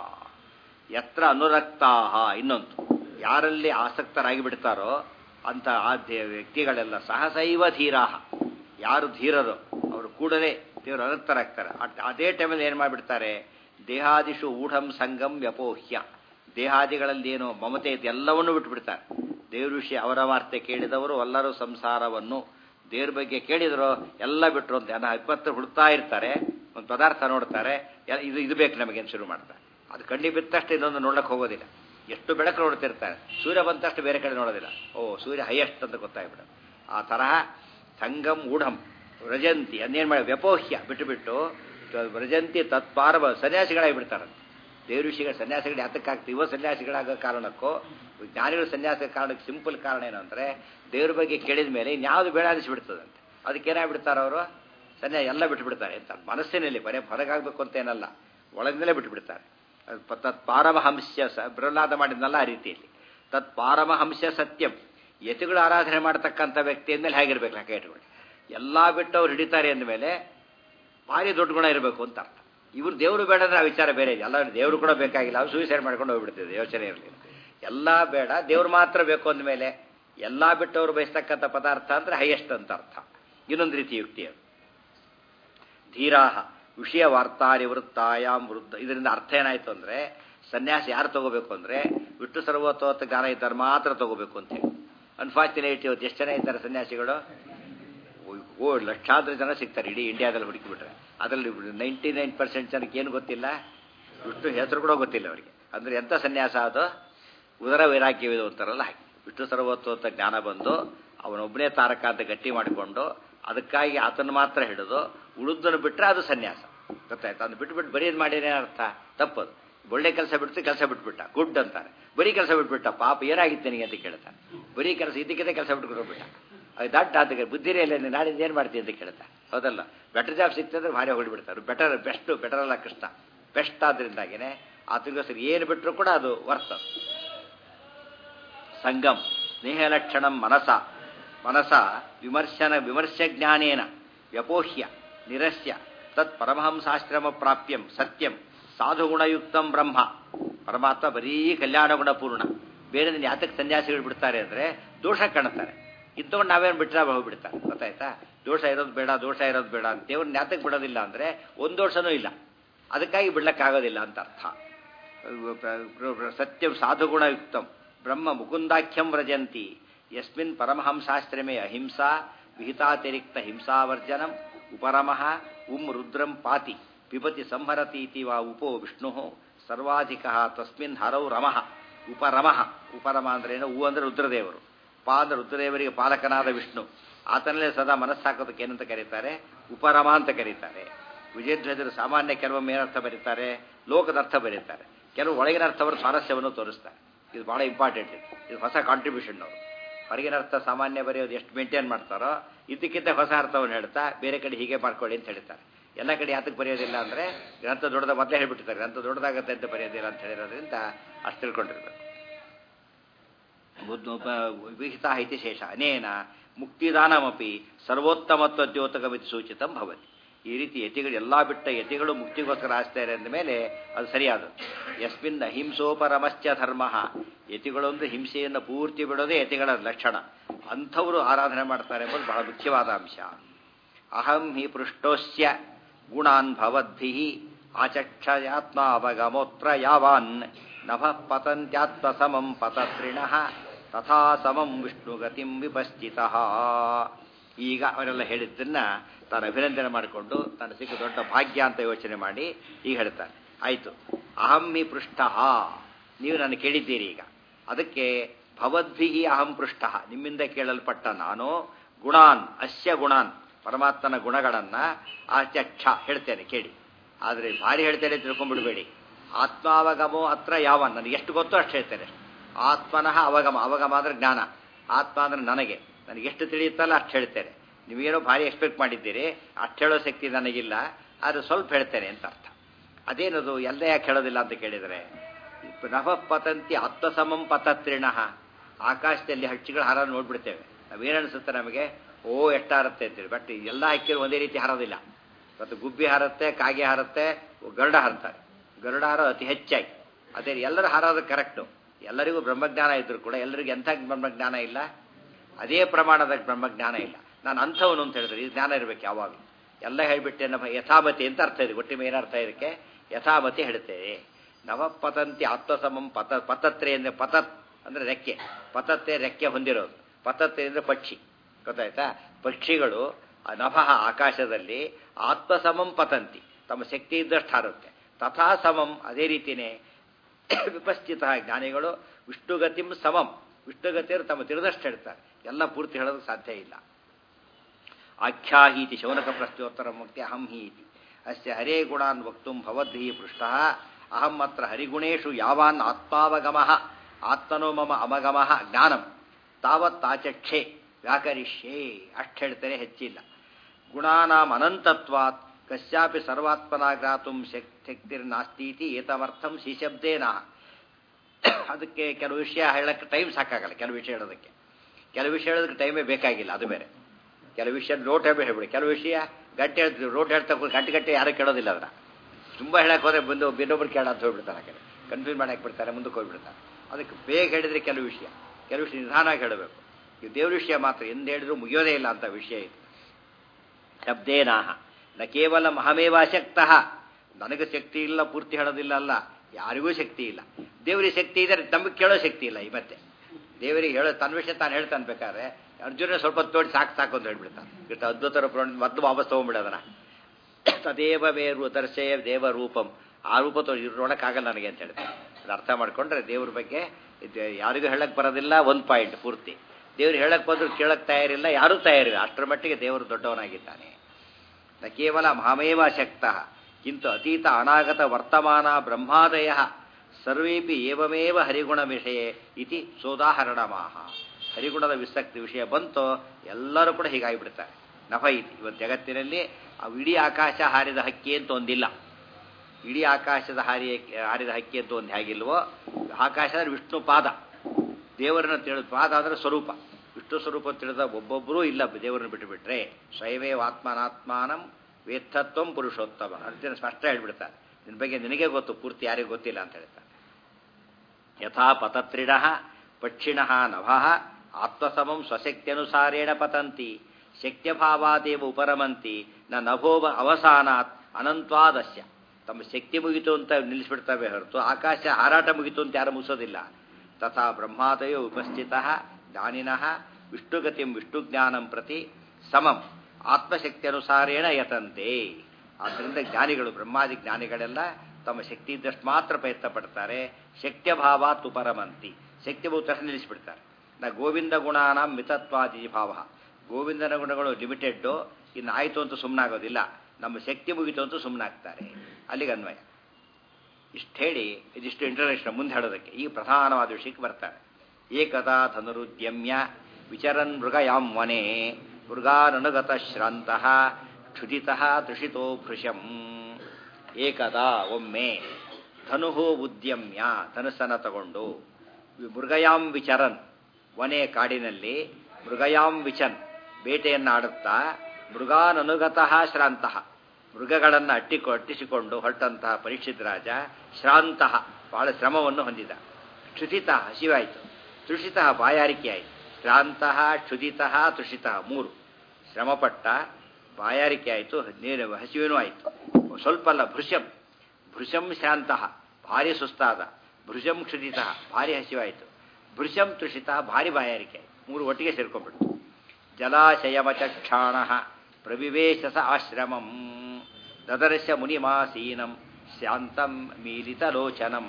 ಯತ್ರ ಅನುರಕ್ತಾ ಇನ್ನೊಂದು ಯಾರಲ್ಲಿ ಆಸಕ್ತರಾಗಿ ಬಿಡ್ತಾರೋ ಅಂತ ಆ ದೇ- ವ್ಯಕ್ತಿಗಳೆಲ್ಲ ಸಹಸೈವ ಧೀರಾ ಯಾರು ಧೀರರು ಅವರು ಕೂಡಲೇ ದೇವರು ಅನುರಕ್ತರಾಗ್ತಾರೆ ಅಟ್- ಅದೇ ಟೈಮಲ್ಲಿ ಏನು ಮಾಡಿಬಿಡ್ತಾರೆ ದೇಹಾದಿಷು ಊಢಂ ಸಂಗಂ ವ್ಯಪೋಹ್ಯ ದೇಹಾದಿಗಳಲ್ಲಿ ಏನು ಮಮತೆ ಇದೆ ಎಲ್ಲವನ್ನೂ ಬಿಟ್ಬಿಡ್ತಾರೆ ದೇವ್ರ ವಿಷಯ ಅವರ ವಾರ್ತೆ ಕೇಳಿದವರು ಎಲ್ಲರೂ ಸಂಸಾರವನ್ನು ದೇವ್ರ ಬಗ್ಗೆ ಕೇಳಿದ್ರು ಎಲ್ಲ ಬಿಟ್ಟರು ಅಂತ ಅನ್ನ ಇಪ್ಪತ್ತು ಹುಡ್ತಾ ಇರ್ತಾರೆ ಒಂದು ಪದಾರ್ಥ ನೋಡ್ತಾರೆ ಎ- ಇದು ಇದು ಬೇಕು ನಮಗೆ ಅಂತ ಶುರು ಮಾಡ್ತಾರೆ ಅದು ಕಣ್ಣಿ ಬಿದ್ದ ತಕ್ಷಣ ಇನ್ನೊಂದು ನೋಡಕ್ಕೆ ಹೋಗೋದಿಲ್ಲ ಎಷ್ಟು ಬೆಳಕು ನೋಡ್ತಿರ್ತಾರೆ ಸೂರ್ಯ ಬಂದ ತಕ್ಷಣ ಬೇರೆ ಕಡೆ ನೋಡೋದಿಲ್ಲ ಓ ಸೂರ್ಯ ಹೈಯೆಸ್ಟ್ ಅಂತ ಗೊತ್ತಾಗ್ಬಿಡ ಆ ತರಹ ಸಂಗಮ್ ಊಢಂ ವ್ರಜಂತಿ ಅಂದೇನು ಮಾಡಿ ವ್ಯಪೋಹ್ಯ ಬಿಟ್ಟು ಬಿಟ್ಟು ವ್ರಜಂತಿ ತತ್ಪಾರವ ಸನ್ಯಾಸಿಗಳಾಗಿ ಬಿಡ್ತಾರೆ ದೇವ್ರ ವಿಷಯಗಳ ಸನ್ಯಾಸಿಗಳು ಯಾತಕ್ಕಾಗ್ತದೆ ಇವ ಸನ್ಯಾಸಿಗಳಾಗೋ ಕಾರಣಕ್ಕೋ ಜ್ಞಾನಿಗಳ ಸನ್ಯಾಸ ಕಾರಣಕ್ಕೆ ಸಿಂಪಲ್ ಕಾರಣ ಏನು ಅಂದರೆ ದೇವ್ರ ಬಗ್ಗೆ ಕೇಳಿದ ಮೇಲೆ ಇನ್ಯಾವುದು ಬೇಡ ಅನಿಸ್ಬಿಡ್ತದಂತೆ ಅದಕ್ಕೆ ಏನಾಗ್ಬಿಡ್ತಾರೆ ಅವರು ಸನ್ಯಾಸ ಎಲ್ಲ ಬಿಟ್ಟು ಬಿಡ್ತಾರೆ ಅಂತ ಮನಸ್ಸಿನಲ್ಲಿ ಬರೀ ಹೊರಗಾಗಬೇಕು ಅಂತ ಏನಲ್ಲ ಒಳಗಿನಲ್ಲೇ ಬಿಟ್ಟು ಬಿಡ್ತಾರೆ ಅದು ಪ- ತತ್ ಪಾರಮಹಂಸ್ಯ ಸ ಪ್ರಹ್ಲಾದ ಮಾಡಿದ್ನಲ್ಲ ಆ ರೀತಿಯಲ್ಲಿ ತತ್ ಪಾರಮಹಂಸ್ಯ ಸತ್ಯಂ ಯತಿಗಳು ಆರಾಧನೆ ಮಾಡತಕ್ಕಂಥ ವ್ಯಕ್ತಿ ಅಂದಮೇಲೆ ಹೇಗಿರ್ಬೇಕು ಲೆಕ್ಕ ಇಟ್ಕೊಳ್ಳಿ ಎಲ್ಲ ಬಿಟ್ಟು ಅವ್ರು ಹಿಡಿತಾರೆ ಅಂದಮೇಲೆ ಭಾರಿ ದೊಡ್ಡ ಗುಣ ಇರಬೇಕು ಅಂತ ಅರ್ಥ ಇವ್ರು ದೇವರು ಬೇಡ ಅಂದ್ರೆ ಆ ವಿಚಾರ ಬೇರೆ ಇದೆ ಎಲ್ಲ ದೇವರು ಕೂಡ ಬೇಕಾಗಿಲ್ಲ ಅವ್ರು ಸೂಸೈಡ್ ಮಾಡ್ಕೊಂಡು ಹೋಗ್ಬಿಡ್ತಿದೆ ಯೋಚನೆ ಇರಲಿಲ್ಲ ಎಲ್ಲ ಬೇಡ ದೇವ್ರು ಮಾತ್ರ ಬೇಕು ಅಂದಮೇಲೆ ಎಲ್ಲ ಬಿಟ್ಟವ್ರು ಬಯಸ್ತಕ್ಕಂಥ ಪದಾರ್ಥ ಅಂದ್ರೆ ಹೈಯೆಸ್ಟ್ ಅಂತ ಅರ್ಥ ಇನ್ನೊಂದು ರೀತಿ ಯುಕ್ತಿ ಅದು ಧೀರಾಹ ವಿಷಯ ವಾರ್ತಾರಿ ವೃತ್ತಾಯಾಮ್ ವೃದ್ಧ ಇದರಿಂದ ಅರ್ಥ ಏನಾಯ್ತು ಅಂದ್ರೆ ಸನ್ಯಾಸ ಯಾರು ತಗೋಬೇಕು ಅಂದ್ರೆ ವಿಷ್ಣು ಸರ್ವೋತ್ತೋತ್ತ ಜ್ಞಾನ ಇದ್ದಾರೆ ಮಾತ್ರ ತಗೋಬೇಕು ಅಂತ ಹೇಳಿ ಅನ್ಫಾರ್ಚುನೇಟ್ ಇವತ್ತು ಎಷ್ಟು ಜನ ಇದ್ದಾರೆ ಸನ್ಯಾಸಿಗಳು ಓ- ಓ ಲಕ್ಷಾಂತರ ಜನ ಸಿಗ್ತಾರೆ ಇಡೀ ಇಂಡಿಯಾದಲ್ಲಿ ಹುಡುಕಿಬಿಟ್ರೆ ಅದರಲ್ಲಿ ನೈಂಟಿ ನೈನ್ ಪರ್ಸೆಂಟ್ ಜನಕ್ಕೆ ಏನು ಗೊತ್ತಿಲ್ಲ ವಿಷ್ಣು ಹೆಸರು ಕೂಡ ಗೊತ್ತಿಲ್ಲ ಅವರಿಗೆ ಅಂದ್ರೆ ಎಂಥ ಸನ್ಯಾಸ ಅದು ಉದರ ವೈರಾಗ್ಯವಿದು ಅಂತಾರಲ್ಲ ಹಾಗೆ ವಿಷ್ಣು ಸರ್ವೋತ್ತೋತ್ತ ಜ್ಞಾನ ಬಂದು ಅವನೊಬ್ಬನೇ ತಾರಕ ಅಂತ ಗಟ್ಟಿ ಮಾಡಿಕೊಂಡು ಅದಕ್ಕಾಗಿ ಆತನ ಮಾತ್ರ ಹಿಡಿದು ಉಳಿದನ್ನು ಬಿಟ್ಟರೆ ಅದು ಸನ್ಯಾಸ ಗೊತ್ತಾಯ್ತು ಅದನ್ನು ಬಿಟ್ಟು ಬಿಟ್ಟು ಬರೀದು ಮಾಡಿದ್ರೆ ಅರ್ಥ ತಪ್ಪದು ಒಳ್ಳೆ ಕೆಲಸ ಬಿಡ್ತು ಕೆಲಸ ಬಿಟ್ಬಿಟ್ಟ ಗುಡ್ ಅಂತಾರೆ ಬರೀ ಕೆಲಸ ಬಿಟ್ಬಿಟ್ಟ ಪಾಪ ಏನಾಗಿತ್ತು ನಿನಗೆ ಅಂತ ಕೇಳ್ತಾನೆ ಬರೀ ಕೆಲಸ ಇದಕ್ಕಿಂತ ಕೆಲಸ ಬಿಟ್ಕೊಂಡು ಬಿಟ್ಟ ಅದು ದಡ್ಡ ಅಂತ ಬುದ್ಧಿರೇ ಇಲ್ಲ ನೀನು ನಾಡಿದ್ದು ಏನು ಮಾಡ್ತೀನಿ ಅಂತ ಕೇಳ್ತಾನೆ ಹೌದಲ್ಲ ಬೆಟರ್ ಜಾಬ್ ಸಿಗ್ತಂದ್ರೆ ಭಾರಿ ಹೊಡಿಬಿಡ್ತಾರೆ ಬೆಟರ್ ಬೆಸ್ಟ್ ಬೆಟರ್ ಅಲ್ಲ ಕೃಷ್ಣ ಬೆಸ್ಟ್ ಆದ್ರಿಂದಾಗೇನೆ ಆತನಿಗೋಸ್ಕರ ಏನು ಬಿಟ್ಟರು ಕೂಡ ಅದು ವರ್ತ ಸಂಗಂ ಸ್ನೇಹಲಕ್ಷಣಂ ಮನಸ ಮನಸ ವಿಮರ್ಶನ ವಿಮರ್ಶ ಜ್ಞಾನೇನ ವ್ಯಪೋಹ್ಯ ನಿರಸ್ಯ ತತ್ ಪರಮಹಂಸಾಶ್ರಮ ಪ್ರಾಪ್ಯಂ ಸತ್ಯಂ ಸಾಧುಗುಣಯುಕ್ತಂ ಬ್ರಹ್ಮ ಪರಮಾತ್ಮ ಬರೀ ಕಲ್ಯಾಣ ಗುಣಪೂರ್ಣ ಬೇರೆ ಯಾತಕ್ಕೆ ಸನ್ಯಾಸಿಗಳು ಬಿಡ್ತಾರೆ ಅಂದರೆ ದೋಷ ಕಾಣ್ತಾರೆ ಇಂಥವ್ರು ನಾವೇನು ಬಿಟ್ಟರೆ ಹೋಗ್ಬಿಡ್ತಾರೆ ಗೊತ್ತಾಯ್ತಾ ದೋಷ ಇರೋದು ಬೇಡ ದೋಷ ಇರೋದು ಬೇಡ ಅಂತ ದೇವ್ರನ್ನ ಯಾತಕ್ಕೆ ಬಿಡೋದಿಲ್ಲ ಅಂದರೆ ಒಂದು ದೋಷನೂ ಇಲ್ಲ ಅದಕ್ಕಾಗಿ ಬಿಡ್ಲಕ್ಕಾಗೋದಿಲ್ಲ ಅಂತ ಅರ್ಥ ಸತ್ಯಂ ಸಾಧುಗುಣಯುಕ್ತಂ ಬ್ರಹ್ಮ ಮುಕುಂದಾಖ್ಯಂ ವ್ರಜಂತಿ ಯಸ್ಮಿನ್ ಪರಮಹಂಸಾಶ್ರಮೇ ಅಹಿಂಸಾ ವಿಹಿತಾತಿರಿಕ್ತ ಹಿಂಸಾವರ್ಜನಂ ಉಪರಮಃ ಉಂ ರುದ್ರಂ ಪಾತಿ ಪಿಬತಿ ಸಂಹರತೀತಿ ವಾ ಉಪೋ ವಿಷ್ಣು ಸರ್ವಾಧಿಕ ತಸ್ಮಿನ್ ಹರೌ ರಮಃ ಉಪರಮಃ ಉಪರಮ ಅಂದ್ರೇನು ಉ ಅಂದ್ರೆ ರುದ್ರದೇವರು ಪಾ ಅಂದ್ರೆ ರುದ್ರದೇವರಿಗೆ ಪಾಲಕನಾದ ವಿಷ್ಣು ಆತನಲ್ಲೇ ಸದಾ ಮನಸ್ಸಾಕೋದಕ್ಕೆ ಏನಂತ ಕರೀತಾರೆ ಉಪರಮ ಅಂತ ಕರೀತಾರೆ ವಿಜಯಧ್ವಜರು ಸಾಮಾನ್ಯ ಕೆಲವೊಮ್ಮೆ ಏನರ್ಥ ಬರೀತಾರೆ ಲೋಕದ ಅರ್ಥ ಬರೀತಾರೆ ಕೆಲವು ಒಳಗಿನ ಅರ್ಥವರು ಸ್ವಾರಸ್ಯವನ್ನು ತೋರಿಸ್ತಾರೆ ಇದು ಬಹಳ ಇಂಪಾರ್ಟೆಂಟ್ ಇದು ಇದು ಹೊಸ ಕಾಂಟ್ರಿಬ್ಯೂಷನ್ ಅವರು ಹೊರಗಿನ ಅರ್ಥ ಸಾಮಾನ್ಯ ಬರೆಯೋದು ಎಷ್ಟು ಮೇಂಟೈನ್ ಮಾಡ್ತಾರೋ ಇದಕ್ಕಿಂತ ಹೊಸ ಅರ್ಥವನ್ನು ಹೇಳ್ತಾ ಬೇರೆ ಕಡೆ ಹೀಗೆ ಮಾಡ್ಕೊಳ್ಳಿ ಅಂತ ಹೇಳ್ತಾರೆ ಎಲ್ಲ ಕಡೆ ಯಾತಕ್ಕೆ ಬರೆಯೋದಿಲ್ಲ ಅಂದರೆ ಗ್ರಂಥ ದೊಡ್ಡದ ಮೊದಲೇ ಹೇಳ್ಬಿಟ್ಟಿರ್ತಾರೆ ಗ್ರಂಥ ದೊಡ್ಡದಾಗತ್ತೆ ಅಂತ ಬರೆಯೋದಿಲ್ಲ ಅಂತ ಹೇಳಿರೋದ್ರಿಂದ ಅಷ್ಟು ತಿಳ್ಕೊಂಡಿರ್ಬೇಕು ವಿಹಿತ ಇತಿ ಶೇಷ ಅನೇನ ಮುಕ್ತಿದಾನಮಪಿ ಸರ್ವೋತ್ತಮತ್ವ ದ್ಯೋತಕವಿತ್ ಸೂಚಿತಂ ಭವತಿ ಈ ರೀತಿ ಯತಿಗಳು ಎಲ್ಲ ಬಿಟ್ಟ ಯತಿಗಳು ಮುಕ್ತಿಗೋಸ್ಕರ ಆಸ್ತಾರೆ ಅಂದ ಮೇಲೆ ಅದು ಸರಿಯಾದದ್ದು ಯಸ್ಮಿನ್ ಅಹಿಂಸೋಪರಮಶ್ಚ ಧರ್ಮ ಯತಿಗಳೊಂದು ಹಿಂಸೆಯನ್ನು ಪೂರ್ತಿ ಬಿಡೋದೇ ಯತಿಗಳ ಲಕ್ಷಣ ಅಂಥವರು ಆರಾಧನೆ ಮಾಡ್ತಾರೆ ಎಂಬುದು ಬಹಳ ಮುಖ್ಯವಾದ ಅಂಶ ಅಹಂ ಹಿ ಪೃಷ್ಟೋಸ್ಯ ಗುಣಾನ್ ಭವದ್ಭಿ ಆಚಕ್ಷಯಾತ್ಮಾವಗಮೋತ್ರ ಯಾವಾನ್ ನಭ ಪತಂತ್ಯಾತ್ಮ ಸಮಂ ಪತತ್ರಿಣಃ ತಥಾ ಸಮಂ ವಿಷ್ಣುಗತಿಂ ವಿಪಶ್ಚಿತಃ ಈಗ ಅವರೆಲ್ಲ ಹೇಳಿದ್ದನ್ನ ತಾನು ಅಭಿನಂದನೆ ಮಾಡಿಕೊಂಡು ತಾನು ಸಿಕ್ಕ ದೊಡ್ಡ ಭಾಗ್ಯ ಅಂತ ಯೋಚನೆ ಮಾಡಿ ಈಗ ಹೇಳ್ತಾನೆ ಆಯಿತು ಅಹಂ ಹಿ ಪೃಷ್ಠ ನೀವು ನಾನು ಕೇಳಿದ್ದೀರಿ ಈಗ ಅದಕ್ಕೆ ಭವದ್ಭಿಹಿ ಅಹಂ ಪೃಷ್ಠ ನಿಮ್ಮಿಂದ ಕೇಳಲ್ಪಟ್ಟ ನಾನು ಗುಣಾನ್ ಅಸ್ಯ ಗುಣಾನ್ ಪರಮಾತ್ಮನ ಗುಣಗಳನ್ನ ಆಚಕ್ಷ ಹೇಳ್ತೇನೆ ಕೇಳಿ ಆದರೆ ಭಾರಿ ಹೇಳ್ತೇನೆ ತಿಳ್ಕೊಂಡ್ಬಿಡ್ಬೇಡಿ ಆತ್ಮಾವಗಮೋ ಹತ್ರ ಯಾವ ನನಗೆ ಎಷ್ಟು ಗೊತ್ತೋ ಅಷ್ಟು ಹೇಳ್ತೇನೆ ಆತ್ಮನಃ ಅವಗಮ ಅವಗಮ ಅಂದ್ರೆ ಜ್ಞಾನ ಆತ್ಮ ಅಂದ್ರೆ ನನಗೆ ನನಗೆ ಎಷ್ಟು ತಿಳಿಯುತ್ತಲ್ಲ ಅಷ್ಟು ಹೇಳ್ತೇನೆ ನೀವೇನೋ ಭಾರಿ ಎಕ್ಸ್ಪೆಕ್ಟ್ ಮಾಡಿದ್ದೀರಿ ಅಷ್ಟು ಹೇಳೋ ಶಕ್ತಿ ನನಗಿಲ್ಲ ಆದರೆ ಸ್ವಲ್ಪ ಹೇಳ್ತೇನೆ ಅಂತ ಅರ್ಥ ಅದೇನದು ಎಲ್ಲ ಯಾಕೆ ಹೇಳೋದಿಲ್ಲ ಅಂತ ಕೇಳಿದರೆ ನಭ ಪತಂತಿ ಆತ್ಮಸಮಂ ಪತತ್ರಿಣಃ ಆಕಾಶದಲ್ಲಿ ಹಕ್ಕಿಗಳ ಹಾರ ನೋಡ್ಬಿಡ್ತೇವೆ ನಾವೇನನ್ಸುತ್ತೆ ನಮಗೆ ಓ ಎಷ್ಟಾರುತ್ತೆ ಅಂತೇಳಿ ಬಟ್ ಎಲ್ಲ ಹಕ್ಕಿಗಳು ಒಂದೇ ರೀತಿ ಹಾರೋದಿಲ್ಲ ಮತ್ತು ಗುಬ್ಬಿ ಹಾರುತ್ತೆ ಕಾಗೆ ಹಾರುತ್ತೆ ಗರುಡ ಹಾರ್ತಾರೆ ಗರುಡ ಹಾರೋ ಅತಿ ಹೆಚ್ಚಾಗಿ ಅದೇ ಎಲ್ಲರೂ ಹಾರೋದು ಕರೆಕ್ಟು ಎಲ್ಲರಿಗೂ ಬ್ರಹ್ಮಜ್ಞಾನ ಇದ್ರು ಕೂಡ ಎಲ್ಲರಿಗೂ ಎಂಥ ಬ್ರಹ್ಮಜ್ಞಾನ ಇಲ್ಲ ಅದೇ ಪ್ರಮಾಣದ ಬ್ರಹ್ಮಜ್ಞಾನ ಇಲ್ಲ ನಾನು ಅಂಥವನು ಅಂತ ಹೇಳಿದ್ರೆ ಈ ಜ್ಞಾನ ಇರಬೇಕು ಯಾವಾಗಲೂ ಎಲ್ಲ ಹೇಳಿಬಿಟ್ಟೆ ನಮ್ಮ ಯಥಾಮತಿ ಅಂತ ಅರ್ಥ ಇದೆ ಒಟ್ಟಿಗೆ ಏನರ್ಥ ಇದಕ್ಕೆ ಯಥಾಮತಿ ಹೇಳ್ತೇವೆ ನವಪತಂತಿ ಆತ್ಮಸಮಂ ಪತ ಪತತ್ರೆ ಅಂದರೆ ಪತತ್ ಅಂದರೆ ರೆಕ್ಕೆ ಪತತ್ತೆ ರೆಕ್ಕೆ ಹೊಂದಿರೋದು ಪತತ್ತೆ ಅಂದರೆ ಪಕ್ಷಿ ಗೊತ್ತಾಯ್ತಾ ಪಕ್ಷಿಗಳು ಆ ನಭಃ ಆಕಾಶದಲ್ಲಿ ಆತ್ಮಸಮಂ ಪತಂತಿ ತಮ್ಮ ಶಕ್ತಿ ಇದ್ದಷ್ಟು ಹಾರುತ್ತೆ ತಥಾ ಸಮಂ ಅದೇ ರೀತಿಯೇ ವಿಪಸ್ಥಿತ ಜ್ಞಾನಿಗಳು ವಿಷ್ಣುಗತಿಂ ಸಮಂ ವಿಷ್ಣುಗತಿಯರು ತಮ್ಮ ತಿಳಿದಷ್ಟು ಹೇಳ್ತಾರೆ ಎಲ್ಲ ಪೂರ್ತಿ ಹೇಳೋದಕ್ಕೆ ಸಾಧ್ಯ ಇಲ್ಲ ಆಖ್ಯಾಹೀತಿ ಶೌನಕ ಪ್ರಶ್ನೋತ್ತರ ಮುಕ್ತಿ ಅಹಂ ಹೀತಿ ಅಸ್ಯ ಹರೇ ಗುಣಾನ್ ವಕ್ತು ಭವದ್ಭಿ ಪೃಷ್ಟ ಅಹಂ ಅತ್ರ ಹರಿಗುಣೇಶು ಯಾವಾನ್ ಆತ್ಮಾವಗಮ ಆತ್ಮನೋ ಮಮ ಅಮಗಮ ಜ್ಞಾನಂ ತಾವತ್ತಾಚಕ್ಷೆ ವ್ಯಾಕರಿಷ್ಯೇ ಅಷ್ಟು ಹೇಳ್ತಾರೆ ಹೆಚ್ಚಿಲ್ಲ ಗುಣಾನಾಂ ಅನಂತತ್ವಾತ್ ಕಶ್ಯಾಪಿ ಸರ್ವಾತ್ಮನ ಜ್ಞಾತು ಶಕ್ತಿರ್ನಾಸ್ತೀತಿ ಏತಮರ್ಥಂ ಶಿಶಬ್ದೇನ ಅದಕ್ಕೆ ಕೆಲವು ವಿಷಯ ಹೇಳಕ್ಕೆ ಟೈಮ್ ಸಾಕಾಗಲ್ಲ ಕೆಲವು ವಿಷಯ ಹೇಳೋದಕ್ಕೆ ಕೆಲವು ವಿಷಯ ಹೇಳೋದಕ್ಕೆ ಟೈಮೇ ಬೇಕಾಗಿಲ್ಲ ಅದು ಬೇರೆ ಕೆಲವು ವಿಷಯ ರೋಟ್ ಹೇಳ್ಬಿಡಿ ಕೆಲವು ವಿಷಯ ಗಂಟೆ ಹೇಳ್ತೀವಿ ರೋಟ್ ಹೇಳ್ತಾ ಗಂಟೆ ಗಂಟೆ ಯಾರು ಕೇಳೋದಿಲ್ಲ ಅದನ್ನ ತುಂಬ ಹೇಳಕ್ಕೆ ಹೋದ್ರೆ ಬಂದು ಬೇರೊಬ್ರು ಕೇಳ ಅಂತ ಹೋಗ್ಬಿಡ್ತಾರೆ ಆ ಕಡೆ ಕನ್ಫ್ಯೂಸ್ ಮಾಡಕ್ಕೆ ಬಿಡ್ತಾರೆ ಮುಂದಕ್ಕೆ ಹೋಗ್ಬಿಡ್ತಾರೆ ಅದಕ್ಕೆ ಬೇಗ ಹೇಳಿದ್ರೆ ಕೆಲವು ವಿಷಯ ಕೆಲವು ವಿಷಯ ನಿಧಾನವಾಗಿ ಹೇಳಬೇಕು ಈ ದೇವ್ರ ವಿಷಯ ಮಾತ್ರ ಎಂದು ಹೇಳಿದ್ರು ಮುಗಿಯೋದೇ ಇಲ್ಲ ಅಂತ ವಿಷಯ ಇದು ಶಬ್ದೇನಾಹ ನ ಕೇವಲ ಮಹಮೇವ ಶಕ್ತಃ ನನಗೆ ಶಕ್ತಿ ಇಲ್ಲ ಪೂರ್ತಿ ಹೇಳೋದಿಲ್ಲ ಅಲ್ಲ ಯಾರಿಗೂ ಶಕ್ತಿ ಇಲ್ಲ ದೇವರಿಗೆ ಶಕ್ತಿ ಇದ್ದರೆ ನಮಗೆ ಕೇಳೋ ಶಕ್ತಿ ಇಲ್ಲ ಈ ಮತ್ತೆ ದೇವರಿಗೆ ಹೇಳೋ ತನ್ನ ವಿಷಯ ತಾನು ಹೇಳ್ತಾನೆ ಬೇಕಾದ್ರೆ ಅರ್ಜುನ ಸ್ವಲ್ಪ ತೋಡಿ ಸಾಕು ಸಾಕು ಅಂತ ಹೇಳ್ಬಿಡ್ತಾನೆ ಇಷ್ಟು ಅದ್ಭುತ ರೂಪ ಮೊದಲು ವಾಪಸ್ ತೊಗೊಂಡ್ಬಿಡೋದನ್ನ ತದೇವ ಬೇರು ದರ್ಶಯ ದೇವ ರೂಪಂ ಆ ರೂಪ ತೋಡಿ ನೋಡೋಕ್ಕಾಗಲ್ಲ ನನಗೆ ಅಂತ ಹೇಳ್ತಾರೆ ಅದು ಅರ್ಥ ಮಾಡ್ಕೊಂಡ್ರೆ ದೇವ್ರ ಬಗ್ಗೆ ಇದು ಯಾರಿಗೂ ಹೇಳಕ್ ಬರೋದಿಲ್ಲ ಒಂದು ಪಾಯಿಂಟ್ ಪೂರ್ತಿ ದೇವ್ರು ಹೇಳಕ್ ಬಂದ್ರು ಕೇಳಕ್ ತಯಾರಿಲ್ಲ ಯಾರೂ ತಯಾರಿಲ್ಲ ಅಷ್ಟರ ಮಟ್ಟಿಗೆ ದೇವರು ದೊಡ್ಡವನಾಗಿದ್ದಾನೆ ನ ಕೇವಲ ಮಹಾಮೇವ ಶಕ್ತ ಕಿಂತು ಅತೀತ ಅನಾಗತ ವರ್ತಮಾನ ಬ್ರಹ್ಮಾದಯ ಸರ್ವೇಪಿ ಏವಮೇವ ಹರಿಗುಣ ವಿಷಯ ಇತಿ ಸೋದಾಹರಣಮಾಹ ಹರಿಗುಣದ ವಿಸಕ್ತಿ ವಿಷಯ ಬಂತೋ ಎಲ್ಲರೂ ಕೂಡ ಹೀಗಾಗಿಬಿಡ್ತಾರೆ ನಫ ಇತಿ ಇವತ್ತು ಜಗತ್ತಿನಲ್ಲಿ ಆ ಇಡೀ ಆಕಾಶ ಹಾರಿದ ಹಕ್ಕಿ ಅಂತ ಒಂದಿಲ್ಲ ಇಡೀ ಆಕಾಶದ ಹಾರಿ ಹಾರಿದ ಹಕ್ಕಿ ಅಂತ ಒಂದು ಹೇಗಿಲ್ವೋ ಆಕಾಶ ಅಂದ್ರೆ ವಿಷ್ಣು ಪಾದ ದೇವರನ್ನ ತಿಳಿದ ಪಾದ ಅಂದ್ರೆ ಸ್ವರೂಪ ವಿಷ್ಣು ಸ್ವರೂಪ ತಿಳಿದ ಒಬ್ಬೊಬ್ಬರೂ ಇಲ್ಲ ದೇವರನ್ನು ಬಿಟ್ಟು ಬಿಟ್ರೆ ಸ್ವಯವೇ ಆತ್ಮನಾತ್ಮಾನಂ ವೇತ್ತತ್ವಂ ಪುರುಷೋತ್ತಮ ಅರ್ಜುನ ಸ್ಪಷ್ಟ ಹೇಳ್ಬಿಡ್ತಾರೆ ನಿನ್ನ ಬಗ್ಗೆ ನಿನಗೆ ಗೊತ್ತು ಪೂರ್ತಿ ಯಾರಿಗೂ ಗೊತ್ತಿಲ್ಲ ಅಂತ ಹೇಳ್ತಾರೆ ಯಥಾ ಪತತ್ರಿಣ ಪಕ್ಷಿಣ ನಭ ಆತ್ಮಸಮಂ ಸ್ವಶಕ್ತಿಯನುಸಾರೇಣ ಪತಂತಿ ಶಕ್ತ್ಯಭಾವಾದೇವ ಉಪರಮಂತಿ ನ ನಭೋವ ಅವಸಾನಾತ್ ಅನಂತ್ವಾದಸ್ಯ ತಮ್ಮ ಶಕ್ತಿ ಮುಗಿತು ಅಂತ ನಿಲ್ಲಿಸ್ಬಿಡ್ತವೆ ಹೊರತು ಆಕಾಶ ಹಾರಾಟ ಮುಗಿತು ಅಂತ ಯಾರು ಮುಗಿಸೋದಿಲ್ಲ ತಥಾ ಬ್ರಹ್ಮಾದಯೋ ಉಪಸ್ಥಿತ ಜ್ಞಾನಿನಃ ವಿಷ್ಣುಗತಿಂ ವಿಷ್ಣುಜ್ಞಾನಂ ಪ್ರತಿ ಸಮಂ ಆತ್ಮಶಕ್ತಿ ಅನುಸಾರೇಣ ಯತಂತೆ ಆದ್ದರಿಂದ ಜ್ಞಾನಿಗಳು ಬ್ರಹ್ಮಾದಿ ಜ್ಞಾನಿಗಳೆಲ್ಲ ತಮ್ಮ ಶಕ್ತಿ ಇದ್ದಷ್ಟು ಮಾತ್ರ ಪ್ರಯತ್ನ ಪಡ್ತಾರೆ ಶಕ್ತ್ಯಭಾವಾತ್ ಉಪರಮಂತಿ ಶಕ್ತಿಭೂತ ತಕ್ಷಣ ನಿಲ್ಲಿಸ್ಬಿಡ್ತಾರೆ ನಾ ಗೋವಿಂದ ಗುಣಾನ ಮಿತತ್ವಾದಿ ಭಾವ ಗೋವಿಂದನ ಗುಣಗಳು ಲಿಮಿಟೆಡ್ಡು ಇನ್ನು ಆಯಿತು ಅಂತ ಸುಮ್ಮನಾಗೋದಿಲ್ಲ ನಮ್ಮ ಶಕ್ತಿ ಮುಗಿತು ಅಂತ ಸುಮ್ಮನಾಗ್ತಾರೆ ಅಲ್ಲಿಗೆ ಅನ್ವಯ ಇಷ್ಟು ಹೇಳಿ ಇದಿಷ್ಟು ಇಂಟ್ರಡಕ್ಷನ್ ಮುಂದೆ ಹೇಳೋದಕ್ಕೆ ಈ ಪ್ರಧಾನವಾದ ವಿಷಯಕ್ಕೆ ಬರ್ತಾರೆ ಏಕದಾ ಧನುರುದ್ಯಮ್ಯ ವಿಚರನ್ ಮೃಗಯಾಂ ವನೆ ಮೃಗಾನನುಗತ ಶ್ರಾಂತಃ ಕ್ಷುಜಿತಃ ತೃಷಿತೋ ಭೃಶಂ ಏಕದಾ ಒಮ್ಮೆ ಧನುಹು ಉದ್ಯಮ್ಯ ಧನುಸ್ಸನ್ನು ತಗೊಂಡು ಮೃಗಯಾಂ ವಿಚರನ್ ವನೆ ಕಾಡಿನಲ್ಲಿ ಮೃಗಯಾಂ ವಿಚನ್ ಬೇಟೆಯನ್ನು ಆಡುತ್ತಾ ಮೃಗಾನನುಗತಃ ಶ್ರಾಂತಃ ಮೃಗಗಳನ್ನು ಅಟ್ಟಿಕೊ ಅಟ್ಟಿಸಿಕೊಂಡು ಹೊರಟಂತಹ ಪರೀಕ್ಷಿತ್ ರಾಜ ಶ್ರಾಂತಃ ಬಹಳ ಶ್ರಮವನ್ನು ಹೊಂದಿದ ಕ್ಷುತಿತ ಹಸಿವಾಯಿತು ತೃಷಿತ ಬಾಯಾರಿಕೆ ಆಯಿತು ಶ್ರಾಂತಃ ಕ್ಷುದಿತಃ ತೃಷಿತ ಮೂರು ಶ್ರಮಪಟ್ಟ ಬಾಯಾರಿಕೆ ಆಯಿತು ನೀರು ಹಸಿವೇನೂ ಆಯಿತು ಸ್ವಲ್ಪ ಅಲ್ಲ ಭೃಶಂ ಭೃಶಂ ಶಾಂತಃ ಭಾರಿ ಸುಸ್ತಾದ ಭೃಶಂ ಕ್ಷುದಿತ ಭಾರಿ ಹಸಿವಾಯಿತು ಭೃಶಂ ತೃಷಿತ ಭಾರಿ ಬಾಯಾರಿಕೆ ಮೂರು ಒಟ್ಟಿಗೆ ಸೇರ್ಕೊಂಡ್ಬಿಡ್ತು ಜಲಾಶಯವಚಕ್ಷಾಣ ಪ್ರವಿವೇಶಸ ಆಶ್ರಮಂ ದದರ್ಶ ಮುನಿಮಾಸೀನಂ ಶಾಂತಂ ಮೀಲಿತಲೋಚನಂ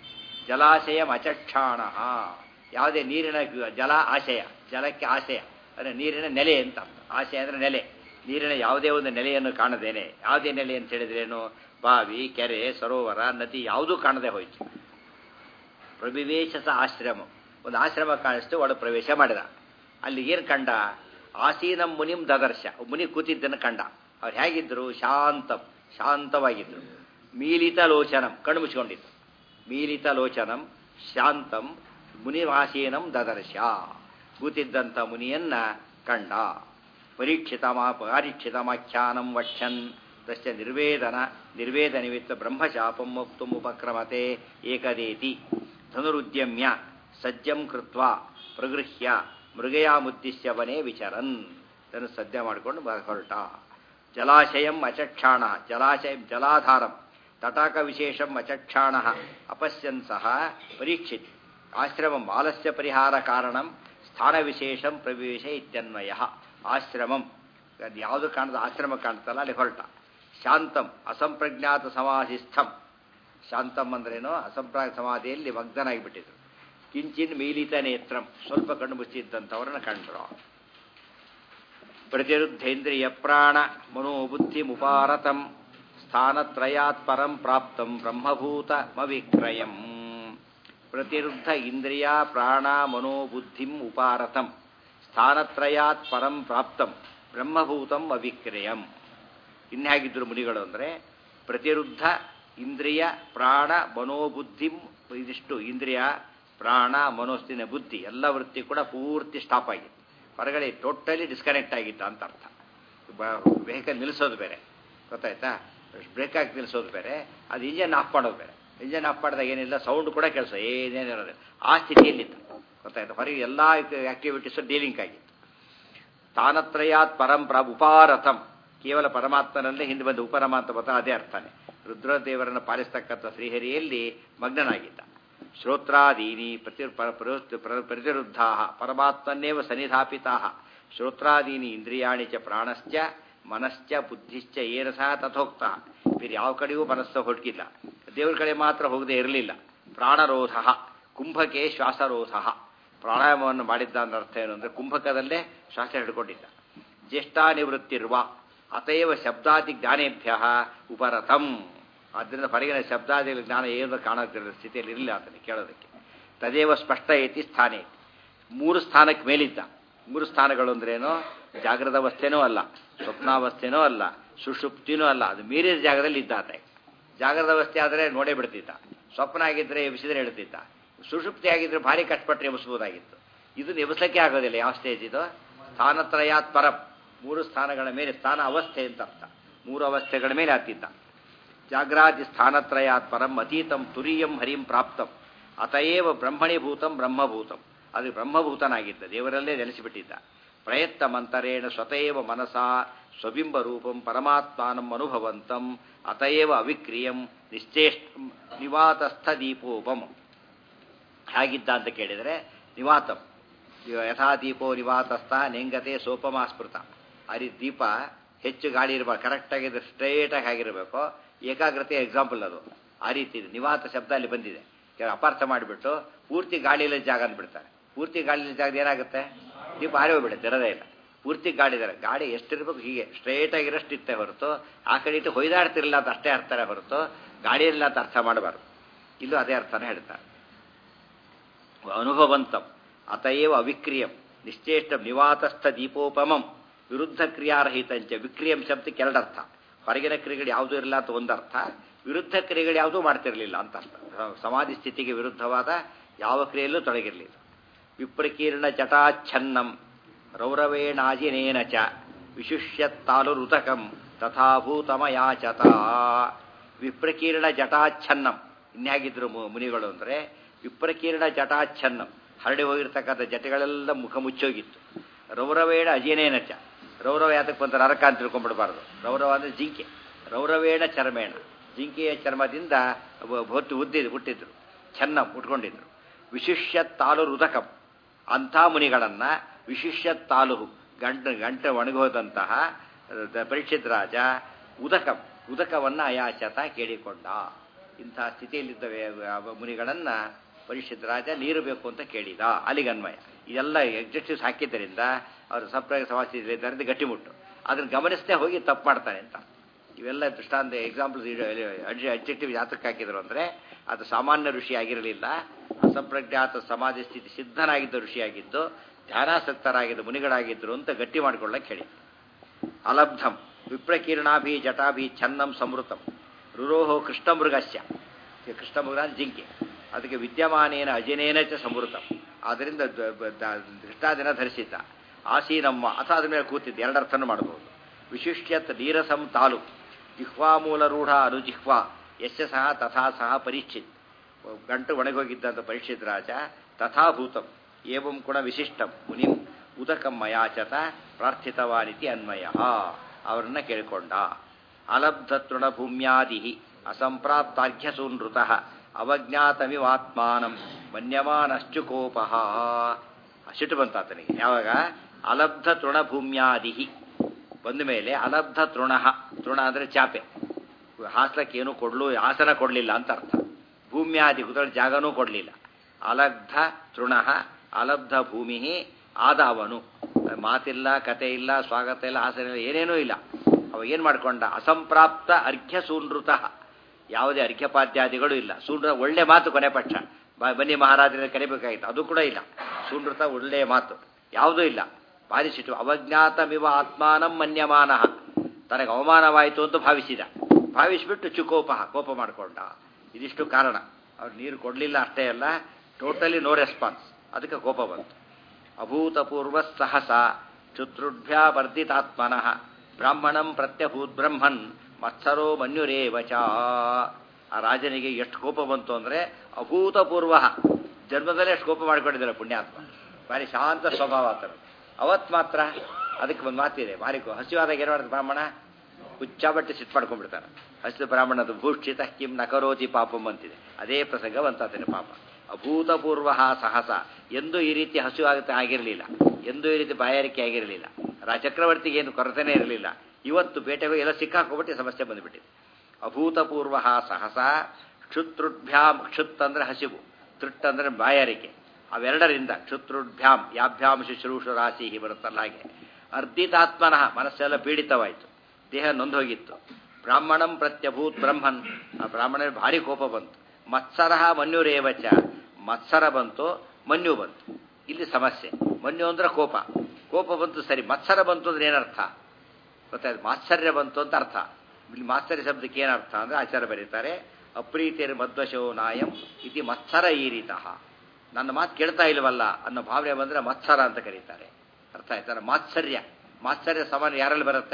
ಜಲಾಶಯಮಚಕ್ಷಾಣ ಯಾವುದೇ ನೀರಿನ ಜಲ ಆಶಯ ಜಲಕ್ಕೆ ಆಶಯ ಅಂದರೆ ನೀರಿನ ನೆಲೆ ಅಂತ ಆಶಯ ಅಂದರೆ ನೆಲೆ ನೀರಿನ ಯಾವುದೇ ಒಂದು ನೆಲೆಯನ್ನು ಕಾಣದೇನೆ ಯಾವುದೇ ನೆಲೆ ಅಂತ ಹೇಳಿದ್ರೇನು ಬಾವಿ ಕೆರೆ ಸರೋವರ ನದಿ ಯಾವುದೂ ಕಾಣದೆ ಹೋಯಿತು ಪ್ರವಿವೇಶಸ ಆಶ್ರಮ ಒಂದು ಆಶ್ರಮ ಕಾಣಿಸ್ತು ಒಳ ಪ್ರವೇಶ ಮಾಡಿದ ಅಲ್ಲಿ ಏನು ಕಂಡ ಆಸೀನಂ ಮುನಿಂ ದದರ್ಶ ಮುನಿ ಕೂತಿದ್ದನ್ನು ಕಂಡ ಅವ್ರು ಹೇಗಿದ್ರು ಶಾಂತಂ ಶಾಂತವಾಗಿದ್ರು ಮೀಲಿತ ಲೋಚನಂ ಕಣ್ಣು ಮುಚ್ಕೊಂಡಿದ್ದು ಮೀಲಿತ ಲೋಚನಂ ಶಾಂತಂ ಮುನಿವಾಸೀನಂ ದದರ್ಶ ಕೂತಿದ್ದಂಥ ಮುನಿಯನ್ನ ಕಂಡ ಪರೀಕ್ಷಿತಮಾ ಪಾರೀಕ್ಷಿತಮಾಖ್ಯಾನಂ ವಕ್ಷನ್ ತಸ್ಯ ನಿರ್ವೇದನ ನಿರ್ವೇದ ನಿಮಿತ್ತ ಬ್ರಹ್ಮಶಾಪಂ ಮುಕ್ತು ಉಪಕ್ರಮತೆ ಏಕದೇತಿ ಧನುರುದ್ಯಮ್ಯ ಸಜ್ಜಂ ಕೃತ್ವ ಪ್ರಗೃಹ್ಯ ಮೃಗಯಾಮುದ್ದಿಶ್ಯ ವನೇ ವಿಚರನ್ ಇದನ್ನು ಸದ್ಯ ಮಾಡಿಕೊಂಡು ಹೊರಟ ಜಲಾಶಯಂ ಅಚಕ್ಷಾಣ ಜಲಾಶಯ ಜಲಾಧಾರಂ ತಟಾಕ ವಿಶೇಷಂ ಅಚಕ್ಷಾಣ ಅಪಶ್ಯನ್ ಸಹ ಪರೀಕ್ಷಿತ್ ಆಶ್ರಮಂ ಆಲಸ್ಯ ಪರಿಹಾರ ಕಾರಣಂ ಸ್ಥಾನ ವಿಶೇಷಂ ಪ್ರವೇಶ ಇತ್ಯನ್ವಯ ಆಶ್ರಮಂ ಅದು ಯಾವುದು ಕಾಣದ ಆಶ್ರಮ ಕಾಣ್ತಲ್ಲ ಅಲ್ಲಿ ಹೊರಟ ಶಾಂತಂ ಅಸಂಪ್ರಜ್ಞಾತ ಸಮಾಧಿಸ್ಥಂ ಶಾಂತಂ ಅಂದ್ರೇನು ಅಸಂಪ್ರಾಯ ಸಮಾಧಿಯಲ್ಲಿ ಮಗ್ಧನಾಗಿಬಿಟ್ಟಿದ್ರು ಕಿಂಚಿನ್ ಮೀಲಿತ ನೇತ್ರಂ ಸ್ವಲ್ಪ ಕಣ್ಣು ಮುಚ್ಚಿದ್ದಂಥವ್ರನ್ನ ಕಂಡ್ರು ಪ್ರತಿರುದ್ಧೇಂದ್ರಿಯ ಪ್ರಾಣ ಮನೋಬುದ್ಧಿ ಮುಪಾರತಂ ಸ್ಥಾನತ್ರಯಾತ್ ಪರಂ ಪ್ರಾಪ್ತಂ ಬ್ರಹ್ಮಭೂತಮವಿಕ್ರಯಂ ಪ್ರತಿರುದ್ಧ ಇಂದ್ರಿಯ ಪ್ರಾಣ ಮನೋಬುದ್ಧಿಂ ಉಪಾರತಂ ಸ್ಥಾನತ್ರಯಾತ್ ಪರಂ ಪ್ರಾಪ್ತಂ ಬ್ರಹ್ಮಭೂತಂ ಅವಿಕ್ರಯಂ ಇನ್ಹ್ಯಾಗಿದ್ರು ಮುನಿಗಳು ಅಂದರೆ ಪ್ರತಿರುದ್ಧ ಇಂದ್ರಿಯ ಪ್ರಾಣ ಮನೋಬುದ್ಧಿಂ ಇದಿಷ್ಟು ಇಂದ್ರಿಯ ಪ್ರಾಣ ಮನೋಸ್ಥಿನ ಬುದ್ಧಿ ಎಲ್ಲ ವೃತ್ತಿ ಕೂಡ ಪೂರ್ತಿ ಸ್ಟಾಪ್ ಆಗಿತ್ತು ಹೊರಗಡೆ ಟೋಟಲಿ ಡಿಸ್ಕನೆಕ್ಟ್ ಆಗಿದ್ದ ಅಂತ ಅರ್ಥ ವೆಹಿಕಲ್ ನಿಲ್ಲಿಸೋದು ಬೇರೆ ಗೊತ್ತಾಯ್ತಾ ಬ್ರೇಕ್ ಹಾಕಿ ನಿಲ್ಲಿಸೋದು ಬೇರೆ ಅದು ಇಂಜನ್ ಆಫ್ ಮಾಡೋದು ಬೇರೆ ಇಂಜನ್ ಆಫ್ ಮಾಡಿದಾಗ ಏನಿಲ್ಲ ಸೌಂಡ್ ಕೂಡ ಕೆಲಸ ಏನೇನಿರೋದು ಆ ಸ್ಥಿತಿಯಲ್ಲಿತ್ತು ಗೊತ್ತಾಯ್ತು ಹೊರಗೆ ಎಲ್ಲ ಆಕ್ಟಿವಿಟೀಸು ಡೀಲಿಂಗ್ ಆಗಿತ್ತು ತಾನತ್ರಯಾತ್ ಪರಂ ಪ್ರ ಉಪಾರಥಂ ಕೇವಲ ಪರಮಾತ್ಮನಲ್ಲೇ ಹಿಂದೆ ಬಂದು ಉಪರಮ ಅಂತ ಬತ್ತ ಅದೇ ಅರ್ಥನೇ ರುದ್ರದೇವರನ್ನು ಪಾಲಿಸ್ತಕ್ಕಂಥ ಶ್ರೀಹರಿಯಲ್ಲಿ ಮಗ್ನನಾಗಿದ್ದ ಶ್ರೋತ್ರಾದೀನಿ ಪ್ರತಿ ಪ್ರತಿರುದ್ಧಾ ಪರಮಾತ್ಮನ್ನೇವ ಸನ್ನಿಧಾಪಿತಾ ಶ್ರೋತ್ರಾದೀನಿ ಇಂದ್ರಿಯಾಣಿ ಚ ಪ್ರಾಣಶ್ಚ ಮನಶ್ಚ ಬುದ್ಧಿಶ್ಚ ಏನ ಸಹ ತಥೋಕ್ತ ಬೇರೆ ಯಾವ ಕಡೆಯೂ ಮನಸ್ಸು ಹೊರಟಿಲ್ಲ ದೇವರ ಕಡೆ ಮಾತ್ರ ಹೋಗದೆ ಇರಲಿಲ್ಲ ಪ್ರಾಣರೋಧ ಕುಂಭಕ್ಕೆ ಶ್ವಾಸರೋಧ ಪ್ರಾಣಾಯಾಮವನ್ನು ಮಾಡಿದ್ದ ಅನ್ನೋ ಅರ್ಥ ಏನು ಅಂದರೆ ಕುಂಭಕದಲ್ಲೇ ಶ್ವಾಸ ಹಿಡ್ಕೊಂಡಿದ್ದ ಜ್ಯೇಷ್ಠಾನಿವೃತ್ತಿರುವ ಅತಯವ ಶಬ್ದಾದಿ ಜ್ಞಾನೇಭ್ಯ ಉಪರಥಂ ಆದ್ದರಿಂದ ಹೊರಗಿನ ಶಬ್ದಾದಿ ಜ್ಞಾನ ಏನು ಕಾಣೋದಿಲ್ಲ ಸ್ಥಿತಿಯಲ್ಲಿ ಇರಲಿಲ್ಲ ಆತನಿಗೆ ಕೇಳೋದಕ್ಕೆ ತದೇವ ಸ್ಪಷ್ಟ ಐತಿ ಸ್ಥಾನ ಐತಿ ಮೂರು ಸ್ಥಾನಕ್ಕೆ ಮೇಲಿದ್ದ ಮೂರು ಸ್ಥಾನಗಳು ಅಂದ್ರೇನು ಜಾಗೃತ ಅವಸ್ಥೆನೂ ಅಲ್ಲ ಸ್ವಪ್ನಾವಸ್ಥೆನೂ ಅಲ್ಲ ಸುಷುಪ್ತಿನೂ ಅಲ್ಲ ಅದು ಮೀರಿದ ಜಾಗದಲ್ಲಿ ಇದ್ದ ಆತ ಜಾಗೃತ ಅವಸ್ಥೆ ಆದರೆ ನೋಡೇ ಬಿಡ್ತಿದ್ದ ಸ್ವಪ್ನ ಆಗಿದ್ದರೆ ಎಬ್ಸಿದ್ರೆ ಹೇಳ್ತಿದ್ದ ಸುಷುಪ್ತಿ ಆಗಿದ್ರೆ ಭಾರಿ ಕಷ್ಟಪಟ್ಟರೆ ಎಬ್ಸ್ಬೋದಾಗಿತ್ತು ಇದು ಎಬ್ಸಲಿಕ್ಕೆ ಆಗೋದಿಲ್ಲ ಯಾವ ಸ್ಟೇಜ್ ಇದು ಸ್ಥಾನತ್ರಯಾತ್ ಪರಂ ಮೂರು ಸ್ಥಾನಗಳ ಮೇಲೆ ಸ್ಥಾನ ಅವಸ್ಥೆ ಅಂತ ಅರ್ಥ ಮೂರು ಅವಸ್ಥೆಗಳ ಮೇಲೆ ಹತ್ತಿದ್ದ ಜಾಗ್ರಾದಿ ಸ್ಥಾನತ್ರಯಾತ್ ಪರಂ ಅತೀತಂ ತುರಿಯಂ ಹರಿಂ ಪ್ರಾಪ್ತಂ ಅತಯೇವ ಬ್ರಹ್ಮಣಿಭೂತಂ ಬ್ರಹ್ಮಭೂತಂ ಅದು ಬ್ರಹ್ಮಭೂತನಾಗಿದ್ದ ದೇವರಲ್ಲೇ ನೆಲೆಸಿಬಿಟ್ಟಿದ್ದ ಪ್ರಯತ್ನ ಮಂತರೇಣ ಸ್ವತಯೇವ ಮನಸಾ ಸ್ವಬಿಂಬ ರೂಪಂ ಪರಮಾತ್ಮಾನಂ ಅನುಭವಂತಂ ಅತಯೇವ ಅವಿಕ್ರಿಯಂ ನಿಶ್ಚೇಷ್ಟ ನಿವಾತಸ್ಥ ದೀಪೋಪಂ ಹೇಗಿದ್ದ ಅಂತ ಕೇಳಿದರೆ ನಿವಾತಂ ಯಥಾ ದೀಪೋ ನಿವಾತಸ್ಥ ನೆಂಗತೆ ಸೋಪಮಾಸ್ಪೃತ ಆ ರೀತಿ ದೀಪ ಹೆಚ್ಚು ಗಾಳಿ ಇರಬಾರ್ದು ಕರೆಕ್ಟಾಗಿದ್ರೆ ಸ್ಟ್ರೈಟಾಗಿ ಆಗಿರಬೇಕು ಏಕಾಗ್ರತೆ ಎಕ್ಸಾಂಪಲ್ ಅದು ಆ ರೀತಿ ಇದೆ ನಿವಾತ ಶಬ್ದ ಅಲ್ಲಿ ಬಂದಿದೆ ಕೆಲವು ಅಪಾರ್ಥ ಮಾಡಿಬಿಟ್ಟು ಪೂರ್ತಿ ಗಾಳಿಯಲ್ಲಿ ಜಾಗ ಅಂದ್ಬಿಡ್ತಾರೆ ಪೂರ್ತಿ ಗಾಳಿಯಲ್ಲಿ ಜಾಗದ ಏನಾಗುತ್ತೆ ದೀಪ ಆರಿ ಹೋಗ್ಬಿಡುತ್ತೆ ಇರೋದೇ ಇಲ್ಲ ಪೂರ್ತಿ ಗಾಳಿ ಇದ್ದಾರೆ ಗಾಳಿ ಎಷ್ಟಿರ್ಬೇಕು ಹೀಗೆ ಸ್ಟ್ರೈಟ್ ಆಗಿರೋಷ್ಟು ಇತ್ತೆ ಹೊರತು ಆ ಕಡೆ ಇಟ್ಟು ಹೊಯ್ದಾಡ್ತಿರಲಿಲ್ಲ ಅಂತ ಅಷ್ಟೇ ಅರ್ಥನೇ ಹೊರತು ಗಾಳಿ ಇರಲಿಲ್ಲ ಅಂತ ಅರ್ಥ ಮಾಡಬಾರ್ದು ಇಲ್ಲೂ ಅದೇ ಅರ್ಥನೇ ಹೇಳ್ತಾರೆ ಅನುಭವಂತಂ ಅತಯೇವ ಅವಿಕ್ರಿಯಂ ನಿಶ್ಚೇಷ್ಟ ನಿವಾತಸ್ಥ ದೀಪೋಪಮಂ ವಿರುದ್ಧ ಕ್ರಿಯಾರಹಿತಂಚ ವಿಕ್ರಿಯಂ ಶಬ್ದಕ್ಕೆ ಎರಡರ್ಥ ಹೊರಗಿನ ಕ್ರಿಯೆಗಳು ಯಾವುದೂ ಇರಲಿಲ್ಲ ಅಂತ ಒಂದರ್ಥ ವಿರುದ್ಧ ಕ್ರಿಯೆಗಳು ಯಾವುದೂ ಮಾಡ್ತಿರಲಿಲ್ಲ ಅಂತ ಅರ್ಥ ಸಮಾಧಿ ಸ್ಥಿತಿಗೆ ವಿರುದ್ಧವಾದ ಯಾವ ಕ್ರಿಯೆಯಲ್ಲೂ ತೊಡಗಿರಲಿಲ್ಲ ವಿಪ್ರಕೀರ್ಣ ಜಟಾಚ್ಛನ್ನಂ ರೌರವೇಣಾಜಿನೇನ ಚ ವಿಶಿಷ್ಯತ್ತಾಲುರುತಕಂ ತಥಾಭೂತಮಯಾಚತ ವಿಪ್ರಕೀರ್ಣ ಜಟಾಚ್ಛನ್ನಂ ಇನ್ಯಾಗಿದ್ರು ಮುನಿಗಳು ಅಂದರೆ ವಿಪ್ರಕೀರ್ಣ ಜಟಾಚ್ಛನ್ನಂ ಹರಡಿ ಹೋಗಿರ್ತಕ್ಕಂಥ ಜಟೆಗಳೆಲ್ಲ ಮುಖ ಮುಚ್ಚೋಗಿತ್ತು ರೌರವೇಣ ಅಜಿನೇನ ಚ ರೌರವ ಯಾತಕ್ಕೆ ಬಂತಾರೆ ನರಕ ಅಂತ ತಿಳ್ಕೊಂಡ್ಬಿಡಬಾರ್ದು ರೌರವ ಅಂದರೆ ಜಿಂಕೆ ರೌರವೇಣ ಚರ್ಮೇಣ ಜಿಂಕೆಯ ಚರ್ಮದಿಂದ ಹೊತ್ತು ಉದ್ದಿದ್ದು ಹುಟ್ಟಿದ್ರು ಚೆನ್ನ ಉಟ್ಕೊಂಡಿದ್ರು ವಿಶಿಷ್ಯ ತಾಲು ರುದಕಂ ಅಂಥ ಮುನಿಗಳನ್ನು ವಿಶಿಷ್ಯ ತಾಲು ಗಂಟ ಗಂಟೆ ಒಣಗೋದಂತಹ ಪರೀಕ್ಷಿತ್ ರಾಜ ಉದಕಂ ಉದಕವನ್ನು ಅಯಾಚತ ಕೇಳಿಕೊಂಡ ಇಂಥ ಸ್ಥಿತಿಯಲ್ಲಿದ್ದ ಮುನಿಗಳನ್ನು ಪರೀಕ್ಷಿತ್ ರಾಜ ನೀರು ಬೇಕು ಅಂತ ಕೇಳಿದ ಅಲ್ಲಿಗನ್ವಯ ಇದೆಲ್ಲ ಎಕ್ಸೆಕ್ಟಿವ್ಸ್ ಹಾಕಿದ್ದರಿಂದ ಅವರು ಸಂಪ್ರದಾಯ ಸಮಾಜ ಗಟ್ಟಿಮುಟ್ಟು ಅದನ್ನು ಗಮನಿಸದೆ ಹೋಗಿ ತಪ್ಪು ಮಾಡ್ತಾನೆ ಅಂತ ಇವೆಲ್ಲ ದೃಷ್ಟಾಂತ ಎಕ್ಸಾಂಪಲ್ಸ್ ಅಬ್ಜೆಕ್ಟಿವ್ ಯಾತಕ್ಕೆ ಹಾಕಿದ್ರು ಅಂದರೆ ಅದು ಸಾಮಾನ್ಯ ಋಷಿ ಆಗಿರಲಿಲ್ಲ ಅಸಂಪ್ರಜ್ಞಾತ ಸಮಾಧಿ ಸ್ಥಿತಿ ಸಿದ್ಧನಾಗಿದ್ದ ಋಷಿಯಾಗಿದ್ದು ಧ್ಯಾನಾಸಕ್ತರಾಗಿದ್ದ ಮುನಿಗಳಾಗಿದ್ದರು ಅಂತ ಗಟ್ಟಿ ಮಾಡ್ಕೊಳ್ಳಕ್ಕೆ ಹೇಳಿ ಅಲಬ್ಧಂ ವಿಪ್ರಕೀರ್ಣಾಭಿ ಜಟಾಭಿ ಛನ್ನಂ ಸಮೃತಂ ರುರೋಹೋ ಕೃಷ್ಣಮೃಗಸ್ಯ ಈ ಕೃಷ್ಣಮೃಗ ಅಂದ್ರೆ ಜಿಂಕೆ ಅದಕ್ಕೆ ವಿದ್ಯಮಾನೇನ ಅಜನೇನ ಚ ಸಮೃತಂ ಆದ್ದರಿಂದ ದೃಷ್ಟಾದಿನ ಧರಿಸಿದ್ದ ಆಸೀನಮ್ಮ ಅಥವಾ ಅದ್ರ ಮೇಲೆ ಕೂತಿದ್ದ ಎರಡರ್ಥನೂ ಮಾಡಬಹುದು ವಿಶಿಷ್ಟ್ಯತ್ ನೀರಸಂ ತಾಲು ಜಿಹ್ವಾಮೂಲರೂಢ ಅನುಜಿಹ್ವಾ ಯಶ ಸಹ ತಥಾ ಸಹ ಪರೀಕ್ಷಿತ್ ಗಂಟು ಒಣಗೋಗಿದ್ದಂಥ ಪರೀಕ್ಷಿತ್ ರಾಜ ತಥಾಭೂತಂ ಏವಂ ಗುಣ ವಿಶಿಷ್ಟಂ ಮುನಿಂ ಉದಕಂ ಮಯಾಚತ ಪ್ರಾರ್ಥಿತವಾನಿತಿ ಅನ್ವಯ ಅವರನ್ನ ಕೇಳಿಕೊಂಡ ಅಲಬ್ಧ ತೃಣಭೂಮ್ಯಾದಿ ಅಸಂಪ್ರಾಪ್ತಾರ್ಘ್ಯಸೂನೃತ ಅವಜ್ಞಾತಮಿವಾತ್ಮಾನಂ ಮನ್ಯಮಾನಶ್ಚುಕೋಪ ಸಿಟ್ಟು ಬಂತ ಆತನಿಗೆ ಯಾವಾಗ ಅಲಬ್ಧ ತೃಣಭೂಮ್ಯಾದಿ ಬಂದ ಮೇಲೆ ಅಲಬ್ಧ ತೃಣ ತೃಣ ಅಂದರೆ ಚಾಪೆ ಹಾಸ್ಲಕ್ಕೆ ಏನು ಕೊಡ್ಲು ಆಸನ ಕೊಡಲಿಲ್ಲ ಅಂತ ಅರ್ಥ ಭೂಮ್ಯಾದಿ ಕುದರ ಜಾಗನೂ ಕೊಡಲಿಲ್ಲ ಅಲಬ್ಧ ತೃಣ ಅಲಬ್ಧ ಭೂಮಿ ಆದ ಅವನು ಮಾತಿಲ್ಲ ಕತೆ ಇಲ್ಲ ಸ್ವಾಗತ ಇಲ್ಲ ಆಸನ ಇಲ್ಲ ಏನೇನೂ ಇಲ್ಲ ಅವ ಏನು ಮಾಡ್ಕೊಂಡ ಅಸಂಪ್ರಾಪ್ತ ಅರ್ಘ್ಯ ಸೂನೃತ ಯಾವುದೇ ಅರ್ಘ್ಯಪಾದ್ಯಾದಿಗಳು ಇಲ್ಲ ಸೂನೃ ಒಳ್ಳೆ ಮಾತು ಕೊನೆ ಪಕ್ಷ ಬ- ಬನ್ನಿ ಮಹಾರಾಜರ ಕರಿಬೇಕಾಗಿತ್ತು ಅದು ಕೂಡ ಇಲ್ಲ ಸೂನೃತ ಒಳ್ಳೆಯ ಮಾತು ಯಾವುದೂ ಇಲ್ಲ ಭಾರಿ ಸಿಟ್ಟು ಅವಜ್ಞಾತಮಿವ ಆತ್ಮಾನಂ ಮನ್ಯಮಾನ ತನಗೆ ಅವಮಾನವಾಯಿತು ಅಂತ ಭಾವಿಸಿದ ಭಾವಿಸಿಬಿಟ್ಟು ಚುಕೋಪ ಕೋಪ ಮಾಡಿಕೊಂಡ ಇದಿಷ್ಟು ಕಾರಣ ಅವ್ರು ನೀರು ಕೊಡಲಿಲ್ಲ ಅಷ್ಟೇ ಅಲ್ಲ ಟೋಟಲಿ ನೋ ರೆಸ್ಪಾನ್ಸ್ ಅದಕ್ಕೆ ಕೋಪ ಬಂತು ಅಭೂತಪೂರ್ವ ಸಹಸ ಚುತೃಢ್ಯಾ ವರ್ಧಿತಾತ್ಮನಃ ಬ್ರಾಹ್ಮಣಂ ಪ್ರತ್ಯಭೂತ್ ಬ್ರಹ್ಮನ್ ಮತ್ಸರೋ ಮನ್ಯುರೇವ ಚ ಆ ರಾಜನಿಗೆ ಎಷ್ಟು ಕೋಪ ಬಂತು ಅಂದರೆ ಅಭೂತಪೂರ್ವ ಜನ್ಮದಲ್ಲೇ ಎಷ್ಟು ಕೋಪ ಮಾಡ್ಕೊಂಡಿದ್ದಾರೆ ಪುಣ್ಯಾತ್ಮ ಭಾರಿ ಶಾಂತ ಸ್ವಭಾವ ಆತನು ಅವತ್ ಮಾತ್ರ ಅದಕ್ಕೆ ಒಂದು ಮಾತಿದೆ ಭಾರಿ ಕೋ- ಹಸಿವಾದಾಗ ಏನು ಮಾಡಿದ ಬ್ರಾಹ್ಮಣ ಹುಚ್ಚಾಬಟ್ಟೆ ಸಿಟ್ಟು ಮಾಡ್ಕೊಂಡ್ಬಿಡ್ತಾನೆ ಹಸಿದ ಬ್ರಾಹ್ಮಣದ ಭೂಷಿತ ಕಿಂ ನಕರೋತಿ ಪಾಪಂ ಅಂತಿದೆ ಅದೇ ಪ್ರಸಂಗ ಬಂತಾತೇನೆ ಪಾಪ ಅಭೂತಪೂರ್ವ ಸಹಸ ಎಂದೂ ಈ ರೀತಿ ಹಸಿವಾಗುತ್ತೆ ಆಗಿರಲಿಲ್ಲ ಎಂದೂ ಈ ರೀತಿ ಬಾಯಾರಿಕೆ ಆಗಿರಲಿಲ್ಲ ರಾ ಚಕ್ರವರ್ತಿಗೆ ಏನು ಕೊರತೆನೇ ಇರಲಿಲ್ಲ ಇವತ್ತು ಬೇಟೆಗೆ ಎಲ್ಲ ಸಿಕ್ಕಾಕೊಂಬಿಟ್ಟು ಸಮಸ್ಯೆ ಬಂದುಬಿಟ್ಟಿದೆ ಅಭೂತಪೂರ್ವ ಸಹಸ ಕ್ಷುತೃಭ್ಯಾಂ ಕ್ಷುತ್ ಅಂದ್ರೆ ಹಸಿವು ತೃಟ್ ಅಂದ್ರೆ ಬಾಯಾರಿಕೆ ಅವೆರಡರಿಂದ ಕ್ಷುತೃಭ್ಯಾಂ ಯಾಭ್ಯಾಂ ಶುಶ್ರೂಷು ರಾಶಿ ಬರುತ್ತಲ್ಲ ಹಾಗೆ ಅರ್ಧಿತಾತ್ಮನಃ ಮನಸ್ಸೆಲ್ಲ ಪೀಡಿತವಾಯಿತು ದೇಹ ನೊಂದೋಗಿತ್ತು ಬ್ರಾಹ್ಮಣಂ ಪ್ರತ್ಯಭೂತ್ ಬ್ರಹ್ಮನ್ ಆ ಬ್ರಾಹ್ಮಣನಿಗೆ ಭಾರಿ ಕೋಪ ಬಂತು ಮತ್ಸರ ಮನ್ಯುರೇವಚ ಮತ್ಸರ ಬಂತು ಮನ್ಯು ಬಂತು ಇಲ್ಲಿ ಸಮಸ್ಯೆ ಮನ್ಯು ಅಂದ್ರೆ ಕೋಪ ಕೋಪ ಬಂತು ಸರಿ ಮತ್ಸರ ಬಂತು ಅಂದ್ರೆ ಏನರ್ಥ ಗೊತ್ತಾಯ್ತು ಮಾತ್ಸರ್ಯ ಬಂತು ಅಂತ ಅರ್ಥ ಇಲ್ಲಿ ಮಾತ್ಸರ್ಯ ಶಬ್ದಕ್ಕೆ ಏನರ್ಥ ಅಂದ್ರೆ ಆಚಾರ್ಯ ಬರೀತಾರೆ ಅಪ್ರೀತಿಯರ್ ಮಧ್ವಶೋ ನಾಯಂ ಇತಿ ಮತ್ಸರ ಈರಿತಃ ನನ್ನ ಮಾತು ಕೇಳ್ತಾ ಇಲ್ವಲ್ಲ ಅನ್ನೋ ಭಾವನೆ ಬಂದ್ರೆ ಮತ್ಸರ ಅಂತ ಕರೀತಾರೆ ಅರ್ಥ ಆಯ್ತಾರ ಮಾತ್ಸರ್ಯ ಮಾತ್ಸರ್ಯ ಸಮಾನ ಯಾರಲ್ಲಿ ಬರುತ್ತೆ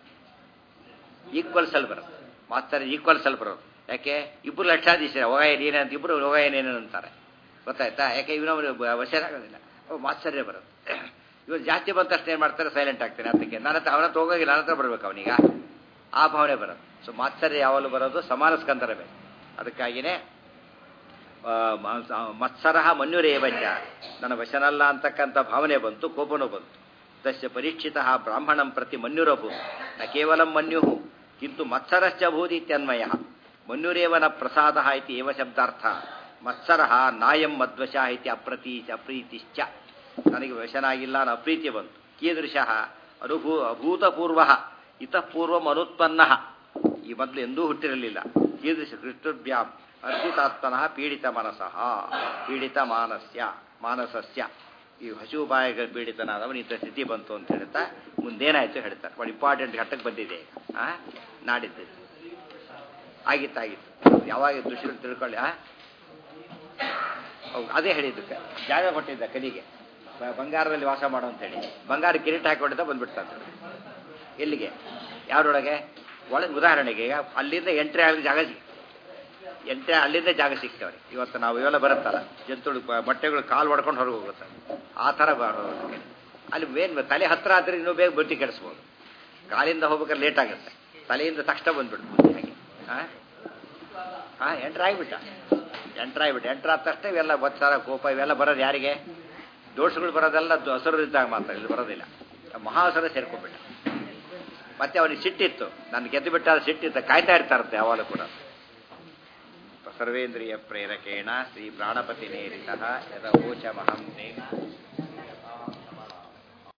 ಈಕ್ವಲ್ಸ್ ಅಲ್ಲಿ ಬರುತ್ತೆ ಮಾತ್ಸರ್ಯ ಈಕ್ವಲ್ಸ್ ಅಲ್ಲಿ ಬರೋದು ಯಾಕೆ ಇಬ್ಬರು ಲಕ್ಷಾಧೀಶ ಹೋಗ ಏನೇ ಅಂತ ಇಬ್ಬರು ಹೋಗ ಏನೇನು ಅಂತಾರೆ ಗೊತ್ತಾಯ್ತಾ ಯಾಕೆ ಇವನವರು ವಶರಾಗೋದಿಲ್ಲ ಅವು ಮಾತ್ಸರ್ಯ ಬರುತ್ತೆ ಇವ್ರು ಜಾಸ್ತಿ ಬಂದ ತಕ್ಷಣ ಏನು ಮಾಡ್ತಾರೆ ಸೈಲೆಂಟ್ ಆಗ್ತಾನೆ ಅದಕ್ಕೆ ನನ್ನ ಹತ್ರ ಅವನ ಹತ್ರ ಹೋಗೋಗಿಲ್ಲ ನನ್ನ ಹತ್ರ ಬರ್ಬೇಕು ಅವನೀಗ ಆ ಭಾವನೆ ಬರೋದು ಸೊ ಮಾತ್ಸರ್ಯ ಯಾವಾಗಲೂ ಬರೋದು ಸಮಾನ ಸ್ಕಂದರ ಬೇಕು ಅದಕ್ಕಾಗಿಯೇ ಮತ್ಸರ ಮನ್ಯುರೇವಚ ನನ್ನ ವಶನಲ್ಲ ಅಂತಕ್ಕಂಥ ಭಾವನೆ ಬಂತು ಕೋಪನೂ ಬಂತು ತಸ್ಯ ಪರೀಕ್ಷಿತ ಬ್ರಾಹ್ಮಣಂ ಪ್ರತಿ ಮನ್ಯುರಭು ನ ಕೇವಲ ಮನ್ಯು ಕಿಂತು ಮತ್ಸರಶ್ಚ ಭೂದಿತ್ಯನ್ವಯ ಮನ್ಯುರೇವನ ಪ್ರಸಾದ ಇತಿ ಏವ ಶಬ್ದಾರ್ಥ ಮತ್ಸರ ನಾಯಂ ಮದ್ವಶ ಇತಿ ಅಪ್ರತೀ ಅಪ್ರೀತಿಶ್ಚ ನನಗೆ ವಶನಾಗಿಲ್ಲ ಅನ್ನೋ ಅಪ್ರೀತಿ ಬಂತು ಕೀದೃಶ ಅನುಭೂ ಅಭೂತಪೂರ್ವ ಇತಃಪೂರ್ವಂ ಅನುತ್ಪನ್ನ ಈ ಮೊದಲು ಎಂದೂ ಹುಟ್ಟಿರಲಿಲ್ಲ ಕೀದೃಶ ಕೃಷ್ಣಭ್ಯಾಂ ಅರ್ಜಿತಾತ್ಮನಃ ಪೀಡಿತ ಮನಸಃ ಪೀಡಿತ ಮಾನಸ್ಯ ಮಾನಸಸ್ಯ ಈ ಹಸಿವು ಬಾಯಿಗೆ ಪೀಡಿತನಾದವನು ಇಂಥ ಸ್ಥಿತಿ ಬಂತು ಅಂತ ಹೇಳ್ತಾ ಮುಂದೇನಾಯ್ತು ಹೇಳ್ತಾರೆ ಬಹಳ ಇಂಪಾರ್ಟೆಂಟ್ ಘಟ್ಟಕ್ಕೆ ಬಂದಿದೆ ಈಗ ಆ? ನಾಡಿದ್ದು ಆಗಿತ್ತು ಆಗಿತ್ತು ಯಾವಾಗ ದುಷ್ಯರು ತಿಳ್ಕೊಳ್ಳಿ ಆ? ಹೌದು, ಅದೇ ಹೇಳಿದ್ದಕ್ಕೆ ಜಾಗ ಕೊಟ್ಟಿದ್ದ ಕಲಿಗೆ ಬ- ಬಂಗಾರದಲ್ಲಿ ವಾಸ ಮಾಡು ಅಂತ ಹೇಳಿ ಬಂಗಾರ ಕಿರೀಟ ಹಾಕೊಂಡಿದ್ದ ಬಂದ್ಬಿಡ್ತಾನೆ ಎಲ್ಲಿಗೆ ಯಾರೊಳಗೆ ಒಳಗೆ ಉದಾಹರಣೆಗೆ ಈಗ ಅಲ್ಲಿಂದ ಎಂಟ್ರಿ ಆಗಲಿ ಜಾಗ ಸಿಕ್ ಎಂಟ್ರಿ ಅಲ್ಲಿಂದ ಜಾಗ ಸಿಗ್ತವ್ರಿ ಇವತ್ತು ನಾವು ಇವೆಲ್ಲ ಬರುತ್ತಲ್ಲ ಜಂತುಳು ಬ- ಬಟ್ಟೆಗಳು ಕಾಲು ಹೊಡ್ಕೊಂಡು ಹೊರಗೆ ಹೋಗುತ್ತೆ ಆ ಥರ ಬರೋದಕ್ಕೆ ಅಲ್ಲಿ ಮೇನ್ ತಲೆ ಹತ್ರ ಆದ್ರೆ ಇನ್ನೂ ಬೇಗ ಬುದ್ಧಿ ಕೆಡಿಸ್ಬೋದು ಕಾಲಿಂದ ಹೋಗ್ಬೇಕಾದ್ರೆ ಲೇಟ್ ಆಗುತ್ತೆ ತಲೆಯಿಂದ ತಕ್ಷಣ ಬಂದ್ಬಿಡ್ತು ಬುದ್ಧಿ ಹಾಗೆ ಹಾಂ ಹಾಂ ಎಂಟ್ರ್ ಆಗಿಬಿಟ್ಟ ಎಂಟ್ರ್ ಆಗಿಬಿಟ್ಟು ಎಂಟ್ರ್ ಆದ ತಕ್ಷಣ ಇವೆಲ್ಲ ಬತ್ಸಾರ ಕೋಪ ಇವೆಲ್ಲ ಬರೋದು ಯಾರಿಗೆ ದೋಷಗಳು ಬರೋದೆಲ್ಲ ದು- ಹಸುರರಿದ್ದಾಗ ಮಾತ್ರ ಇಲ್ಲಿ ಬರೋದಿಲ್ಲ ಮಹಾಸುರ ಸೇರ್ಕೊಂಡ್ಬಿಟ್ಟ ಮತ್ತೆ ಅವನಿಗೆ ಸಿಟ್ಟಿತ್ತು ನನ್ನ ಗೆದ್ದು ಬಿಟ್ಟ ಸಿಟ್ಟಿತ್ತು ಕಾಯ್ತಾ ಇರ್ತಾರಂತೆ ಯಾವಾಗಲೂ ಕೂಡ ಸರ್ವೇಂದ್ರಿಯ ಪ್ರೇರಕೇಣ ಶ್ರೀ ಪ್ರಾಣಪತಿ ನೇರಿತ ಯದ ಓಚಮಹಂ ನೇಮ